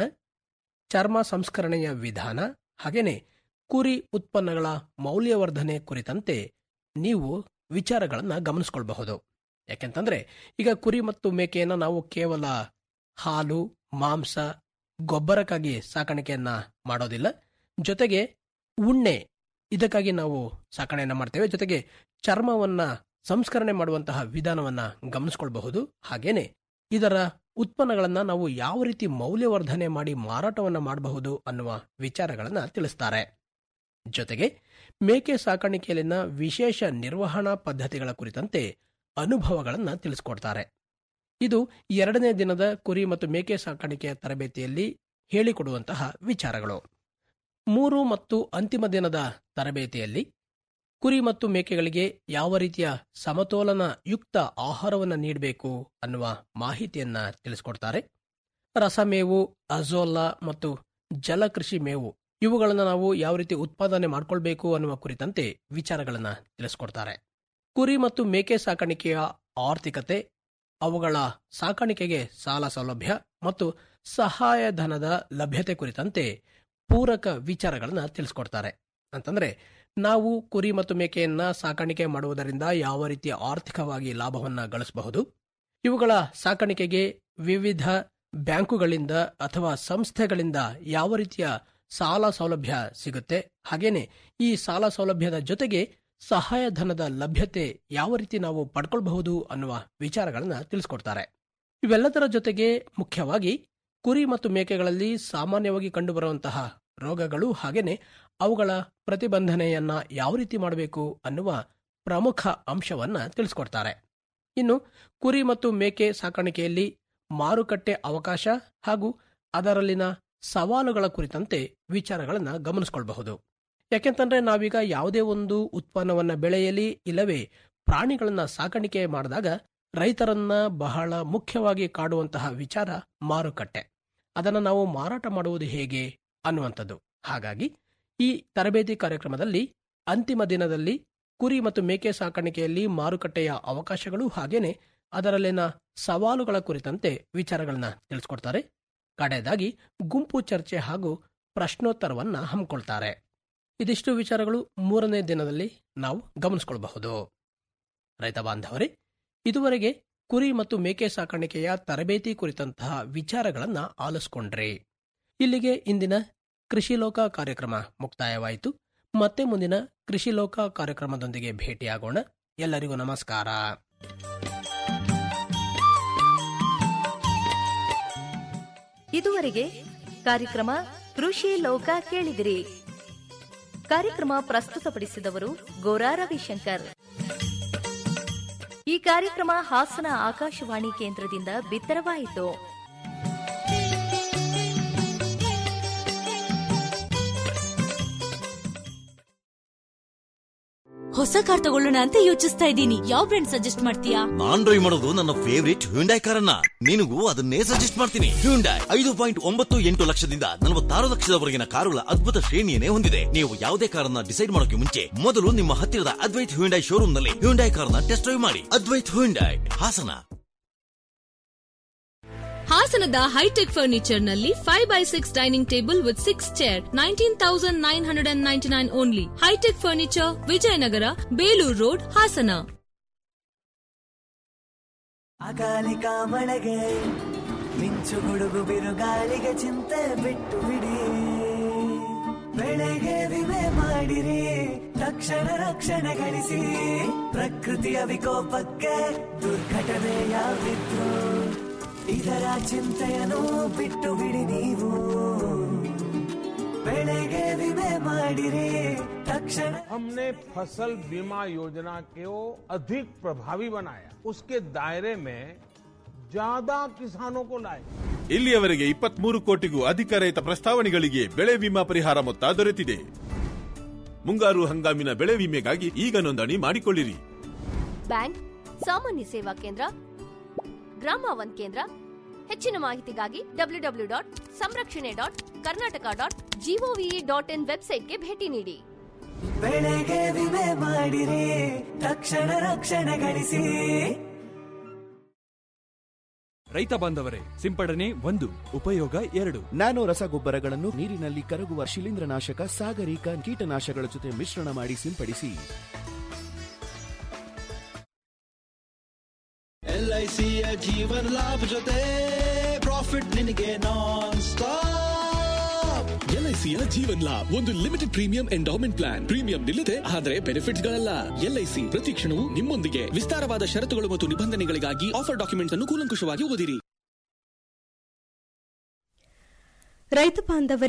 ಚರ್ಮ ಸಂಸ್ಕರಣೆಯ ವಿಧಾನ ಹಾಗೇನೆ ಕುರಿ ಉತ್ಪನ್ನಗಳ ಮೌಲ್ಯವರ್ಧನೆ ಕುರಿತಂತೆ ನೀವು ವಿಚಾರಗಳನ್ನ ಗಮನಿಸ್ಕೊಳ್ಬಹುದು ಯಾಕೆಂತಂದ್ರೆ ಈಗ ಕುರಿ ಮತ್ತು ಮೇಕೆಯನ್ನ ನಾವು ಕೇವಲ ಹಾಲು ಮಾಂಸ ಗೊಬ್ಬರಕ್ಕಾಗಿ ಸಾಕಾಣಿಕೆಯನ್ನ ಮಾಡೋದಿಲ್ಲ ಜೊತೆಗೆ ಉಣ್ಣೆ ಇದಕ್ಕಾಗಿ ನಾವು ಸಾಕಣೆಯನ್ನ ಮಾಡ್ತೇವೆ ಜೊತೆಗೆ ಚರ್ಮವನ್ನ ಸಂಸ್ಕರಣೆ ಮಾಡುವಂತಹ ವಿಧಾನವನ್ನ ಗಮನಿಸ್ಕೊಳ್ಬಹುದು ಹಾಗೇನೆ ಇದರ ಉತ್ಪನ್ನಗಳನ್ನ ನಾವು ಯಾವ ರೀತಿ ಮೌಲ್ಯವರ್ಧನೆ ಮಾಡಿ ಮಾರಾಟವನ್ನ ಮಾಡಬಹುದು ಅನ್ನುವ ವಿಚಾರಗಳನ್ನ ತಿಳಿಸ್ತಾರೆ ಜೊತೆಗೆ ಮೇಕೆ ಸಾಕಾಣಿಕೆಯಲ್ಲಿನ ವಿಶೇಷ ನಿರ್ವಹಣಾ ಪದ್ಧತಿಗಳ ಕುರಿತಂತೆ ಅನುಭವಗಳನ್ನ ತಿಳಿಸ್ಕೊಡ್ತಾರೆ ಇದು ಎರಡನೇ ದಿನದ ಕುರಿ ಮತ್ತು ಮೇಕೆ ಸಾಕಾಣಿಕೆಯ ತರಬೇತಿಯಲ್ಲಿ ಹೇಳಿಕೊಡುವಂತಹ ವಿಚಾರಗಳು ಮೂರು ಮತ್ತು ಅಂತಿಮ ದಿನದ ತರಬೇತಿಯಲ್ಲಿ ಕುರಿ ಮತ್ತು ಮೇಕೆಗಳಿಗೆ ಯಾವ ರೀತಿಯ ಸಮತೋಲನ ಯುಕ್ತ ಆಹಾರವನ್ನು ನೀಡಬೇಕು ಅನ್ನುವ ಮಾಹಿತಿಯನ್ನ ತಿಳಿಸ್ಕೊಡ್ತಾರೆ ರಸಮೇವು ಅಜೋಲಾ ಮತ್ತು ಜಲಕೃಷಿ ಮೇವು ಇವುಗಳನ್ನು ನಾವು ಯಾವ ರೀತಿ ಉತ್ಪಾದನೆ ಮಾಡ್ಕೊಳ್ಬೇಕು ಅನ್ನುವ ಕುರಿತಂತೆ ವಿಚಾರಗಳನ್ನ ತಿಳಿಸ್ಕೊಡ್ತಾರೆ ಕುರಿ ಮತ್ತು ಮೇಕೆ ಸಾಕಾಣಿಕೆಯ ಆರ್ಥಿಕತೆ ಅವುಗಳ ಸಾಕಾಣಿಕೆಗೆ ಸಾಲ ಸೌಲಭ್ಯ ಮತ್ತು ಸಹಾಯಧನದ ಲಭ್ಯತೆ ಕುರಿತಂತೆ ಪೂರಕ ವಿಚಾರಗಳನ್ನ ತಿಳಿಸ್ಕೊಡ್ತಾರೆ ಅಂತಂದ್ರೆ ನಾವು ಕುರಿ ಮತ್ತು ಮೇಕೆಯನ್ನ ಸಾಕಾಣಿಕೆ ಮಾಡುವುದರಿಂದ ಯಾವ ರೀತಿಯ ಆರ್ಥಿಕವಾಗಿ ಲಾಭವನ್ನ ಗಳಿಸಬಹುದು ಇವುಗಳ ಸಾಕಾಣಿಕೆಗೆ ವಿವಿಧ ಬ್ಯಾಂಕುಗಳಿಂದ ಅಥವಾ ಸಂಸ್ಥೆಗಳಿಂದ ಯಾವ ರೀತಿಯ ಸಾಲ ಸೌಲಭ್ಯ ಸಿಗುತ್ತೆ ಹಾಗೇನೆ ಈ ಸಾಲ ಸೌಲಭ್ಯದ ಜೊತೆಗೆ ಸಹಾಯಧನದ ಲಭ್ಯತೆ ಯಾವ ರೀತಿ ನಾವು ಪಡ್ಕೊಳ್ಬಹುದು ಅನ್ನುವ ವಿಚಾರಗಳನ್ನ ತಿಳಿಸ್ಕೊಡ್ತಾರೆ ಇವೆಲ್ಲದರ ಜೊತೆಗೆ ಮುಖ್ಯವಾಗಿ ಕುರಿ ಮತ್ತು ಮೇಕೆಗಳಲ್ಲಿ ಸಾಮಾನ್ಯವಾಗಿ ಕಂಡುಬರುವಂತಹ ರೋಗಗಳು ಹಾಗೇನೆ ಅವುಗಳ ಪ್ರತಿಬಂಧನೆಯನ್ನ ಯಾವ ರೀತಿ ಮಾಡಬೇಕು ಅನ್ನುವ ಪ್ರಮುಖ ಅಂಶವನ್ನ ತಿಳಿಸ್ಕೊಡ್ತಾರೆ ಇನ್ನು ಕುರಿ ಮತ್ತು ಮೇಕೆ ಸಾಕಾಣಿಕೆಯಲ್ಲಿ ಮಾರುಕಟ್ಟೆ ಅವಕಾಶ ಹಾಗೂ ಅದರಲ್ಲಿನ ಸವಾಲುಗಳ ಕುರಿತಂತೆ ವಿಚಾರಗಳನ್ನ ಗಮನಿಸಿಕೊಳ್ಳಬಹುದು ಯಾಕೆಂತಂದ್ರೆ ನಾವೀಗ ಯಾವುದೇ ಒಂದು ಉತ್ಪನ್ನವನ್ನ ಬೆಳೆಯಲಿ ಇಲ್ಲವೇ ಪ್ರಾಣಿಗಳನ್ನ ಸಾಕಾಣಿಕೆ ಮಾಡಿದಾಗ ರೈತರನ್ನ ಬಹಳ ಮುಖ್ಯವಾಗಿ ಕಾಡುವಂತಹ ವಿಚಾರ ಮಾರುಕಟ್ಟೆ ಅದನ್ನು ನಾವು ಮಾರಾಟ ಮಾಡುವುದು ಹೇಗೆ ಅನ್ನುವಂಥದ್ದು ಹಾಗಾಗಿ ಈ ತರಬೇತಿ ಕಾರ್ಯಕ್ರಮದಲ್ಲಿ ಅಂತಿಮ ದಿನದಲ್ಲಿ ಕುರಿ ಮತ್ತು ಮೇಕೆ ಸಾಕಾಣಿಕೆಯಲ್ಲಿ ಮಾರುಕಟ್ಟೆಯ ಅವಕಾಶಗಳು ಹಾಗೇನೆ ಅದರಲ್ಲಿನ ಸವಾಲುಗಳ ಕುರಿತಂತೆ ವಿಚಾರಗಳನ್ನ ತಿಳಿಸ್ಕೊಡ್ತಾರೆ ಕಡೆಯದಾಗಿ ಗುಂಪು ಚರ್ಚೆ ಹಾಗೂ ಪ್ರಶ್ನೋತ್ತರವನ್ನ ಹಮ್ಮಿಕೊಳ್ತಾರೆ ಇದಿಷ್ಟು ವಿಚಾರಗಳು ಮೂರನೇ ದಿನದಲ್ಲಿ ನಾವು ಗಮನಿಸಿಕೊಳ್ಳಬಹುದು ರೈತ ಬಾಂಧವರೇ ಇದುವರೆಗೆ ಕುರಿ ಮತ್ತು ಮೇಕೆ ಸಾಕಾಣಿಕೆಯ ತರಬೇತಿ ಕುರಿತಂತಹ ವಿಚಾರಗಳನ್ನ ಆಲಿಸ್ಕೊಂಡ್ರಿ ಇಲ್ಲಿಗೆ ಇಂದಿನ ಕೃಷಿ ಲೋಕ ಕಾರ್ಯಕ್ರಮ ಮುಕ್ತಾಯವಾಯಿತು ಮತ್ತೆ ಮುಂದಿನ ಕೃಷಿ ಲೋಕ ಕಾರ್ಯಕ್ರಮದೊಂದಿಗೆ ಭೇಟಿಯಾಗೋಣ ಎಲ್ಲರಿಗೂ ನಮಸ್ಕಾರ ಇದುವರೆಗೆ ಕಾರ್ಯಕ್ರಮ ಕೃಷಿ ಲೋಕ ಕೇಳಿದಿರಿ ಕಾರ್ಯಕ್ರಮ ಪ್ರಸ್ತುತಪಡಿಸಿದವರು ಗೋರಾ ರವಿಶಂಕರ್ ಈ ಕಾರ್ಯಕ್ರಮ ಹಾಸನ ಆಕಾಶವಾಣಿ ಕೇಂದ್ರದಿಂದ ಬಿತ್ತರವಾಯಿತು ಹೊಸ ಕಾರ್ ತಗೊಳ್ಳೋಣ ಅಂತ ಯೋಚಿಸ್ತಾ ಇದ್ದೀನಿ ಯಾವ ಬ್ರ್ಯಾಂಡ್ ಸಜೆಸ್ಟ್ ಮಾಡ್ತೀಯಾ ನಾನ್ ಡ್ರೈವ್ ಮಾಡೋದು ನನ್ನ ಫೇವರಿಟ್ ಹ್ಯುಂಡೈ ಕಾರನ್ನ ನಿನಗೂ ಅದನ್ನೇ ಸಜೆಸ್ಟ್ ಮಾಡ್ತೀನಿ ಹ್ಯುಂಡೈ ಐದು ಪಾಯಿಂಟ್ ಒಂಬತ್ತು ಎಂಟು ಲಕ್ಷದಿಂದ ನಲವತ್ತಾರು ಲಕ್ಷದವರೆಗಿನ ಕಾರುಗಳ ಅದ್ಭುತ ಶ್ರೇಣಿಯನ್ನೇ ಹೊಂದಿದೆ ನೀವು ಯಾವುದೇ ಕಾರನ್ನ ಡಿಸೈಡ್ ಮಾಡೋಕೆ ಮುಂಚೆ ಮೊದಲು ನಿಮ್ಮ ಹತ್ತಿರದ ಅದ್ವೈತ್ ಹ್ಯುಂಡೈ ಶೋರೂಮ್ ನಲ್ಲಿ ಹ್ಯುಂಡೈ ಕಾರನ್ನ ಟೆಸ್ಟ್ ಡ್ರೈವ್ ಮಾಡಿ ಅದ್ವೈತ್ ಹ್ಯುಂಡೈ ಹಾಸನ ಹಾಸನದ ಹೈಟೆಕ್ ಫರ್ನಿಚರ್ ನಲ್ಲಿ five by six dining table with six chair nineteen thousand nine hundred and ninety nine only hi tech furniture Vijayanagara Belur road Hassan ಅಕಾಲಿಕ ಮಳೆಗೆ ಮಿಂಚು ಗುಡುಗು ಬಿರುಗಾಳಿಗೆ ಚಿಂತೆ ಬಿಟ್ಟು ಬಿಡಿ ಬೆಳೆಗೆ ವಿಮೆ ಮಾಡಿರಿ ತಕ್ಷಣ ರಕ್ಷಣೆ ಗಳಿಸಿ ಪ್ರಕೃತಿಯ ವಿಕೋಪಕ್ಕೆ ದುರ್ಘಟನೆ ಯಾವಿದ್ರು ಇದರ ಚಿಂತೆಯನ್ನು ಬಿಟ್ಟು ಬಿಡಿ ನೀವು ಬೆಳೆಗೆ ವಿಮೆ ಮಾಡಿರಿ ತಕ್ಷಣ रक्षण हमने फसल बीमा योजना को अधिक प्रभावी बनाया उसके दायरे में ज्यादा किसानों को लाए ಇಲ್ಲಿಯವರೆಗೆ ಇಪ್ಪತ್ಮೂರು ಕೋಟಿಗೂ ಅಧಿಕ ರೈತ ಪ್ರಸ್ತಾವನೆಗಳಿಗೆ ಬೆಳೆ ವಿಮಾ ಪರಿಹಾರ ಮೊತ್ತ ದೊರೆತಿದೆ ಮುಂಗಾರು ಹಂಗಾಮಿನ ಬೆಳೆ ವಿಮೆಗಾಗಿ ಈಗ ನೋಂದಣಿ ಮಾಡಿಕೊಳ್ಳಿರಿ ಬ್ಯಾಂಕ್ ಸಾಮಾನ್ಯ ಸೇವಾ ಕೇಂದ್ರ ಗ್ರಾಮ ಒನ್ ಕೇಂದ್ರ ಹೆಚ್ಚಿನ ಮಾಹಿತಿಗಾಗಿ ಡಬ್ಲ್ಯೂ ಡಬ್ಲ್ಯೂ ಡಾಟ್ ಸಂರಕ್ಷಣೆ dot Karnataka dot G O V dot in ವೆಬ್ಸೈಟ್ಗೆ ಭೇಟಿ ನೀಡಿ ಬೆಳೆಗೆ ವಿಮೆ ಮಾಡಿರಿ ತಕ್ಷಣ ರಕ್ಷಣೆ ಗಳಿಸಿ ರೈತ ಬಾಂಧವರೇ ಸಿಂಪಡಣೆ ಒಂದು ಉಪಯೋಗ ಎರಡು ನ್ಯಾನೋ ರಸಗೊಬ್ಬರಗಳನ್ನು ನೀರಿನಲ್ಲಿ ಕರಗುವ ಶಿಲೀಂಧ್ರನಾಶಕ ಸಾಗರಿಕ ಕೀಟನಾಶಕಗಳ ಜೊತೆ ಮಿಶ್ರಣ ಮಾಡಿ ಸಿಂಪಡಿಸಿ ಎಲ್ಐಸಿಯ ಜೀವನ ಲಾಭ ಜೊತೆ ಪ್ರಾಫಿಟ್ ನಿನಗೆ ನಾನ್ ಸ್ಟಾಪ್ ಎಲ್ಐಸಿಯ ಜೀವನ್ ಲಾಭ್ ಒಂದು limited premium endowment plan premium ನಿಲ್ಲದೆ ಆದರೆ ಬೆನಿಫಿಟ್ಸ್ ಗಳಲ್ಲ ಎಲ್ಐಸಿ ಪ್ರತಿ ಕ್ಷಣವೂ ನಿಮ್ಮೊಂದಿಗೆ ವಿಸ್ತಾರವಾದ ಷರತ್ತುಗಳು ಮತ್ತು ನಿಬಂಧನೆಗಳಿಗಾಗಿ ಆಫರ್ ಡಾಕ್ಯುಮೆಂಟ್ಸ್ ಅನ್ನು ಕೂಲಂಕುಷವಾಗಿ ಓದಿರಿ ರೈತ ಬಾಂಧವರೇ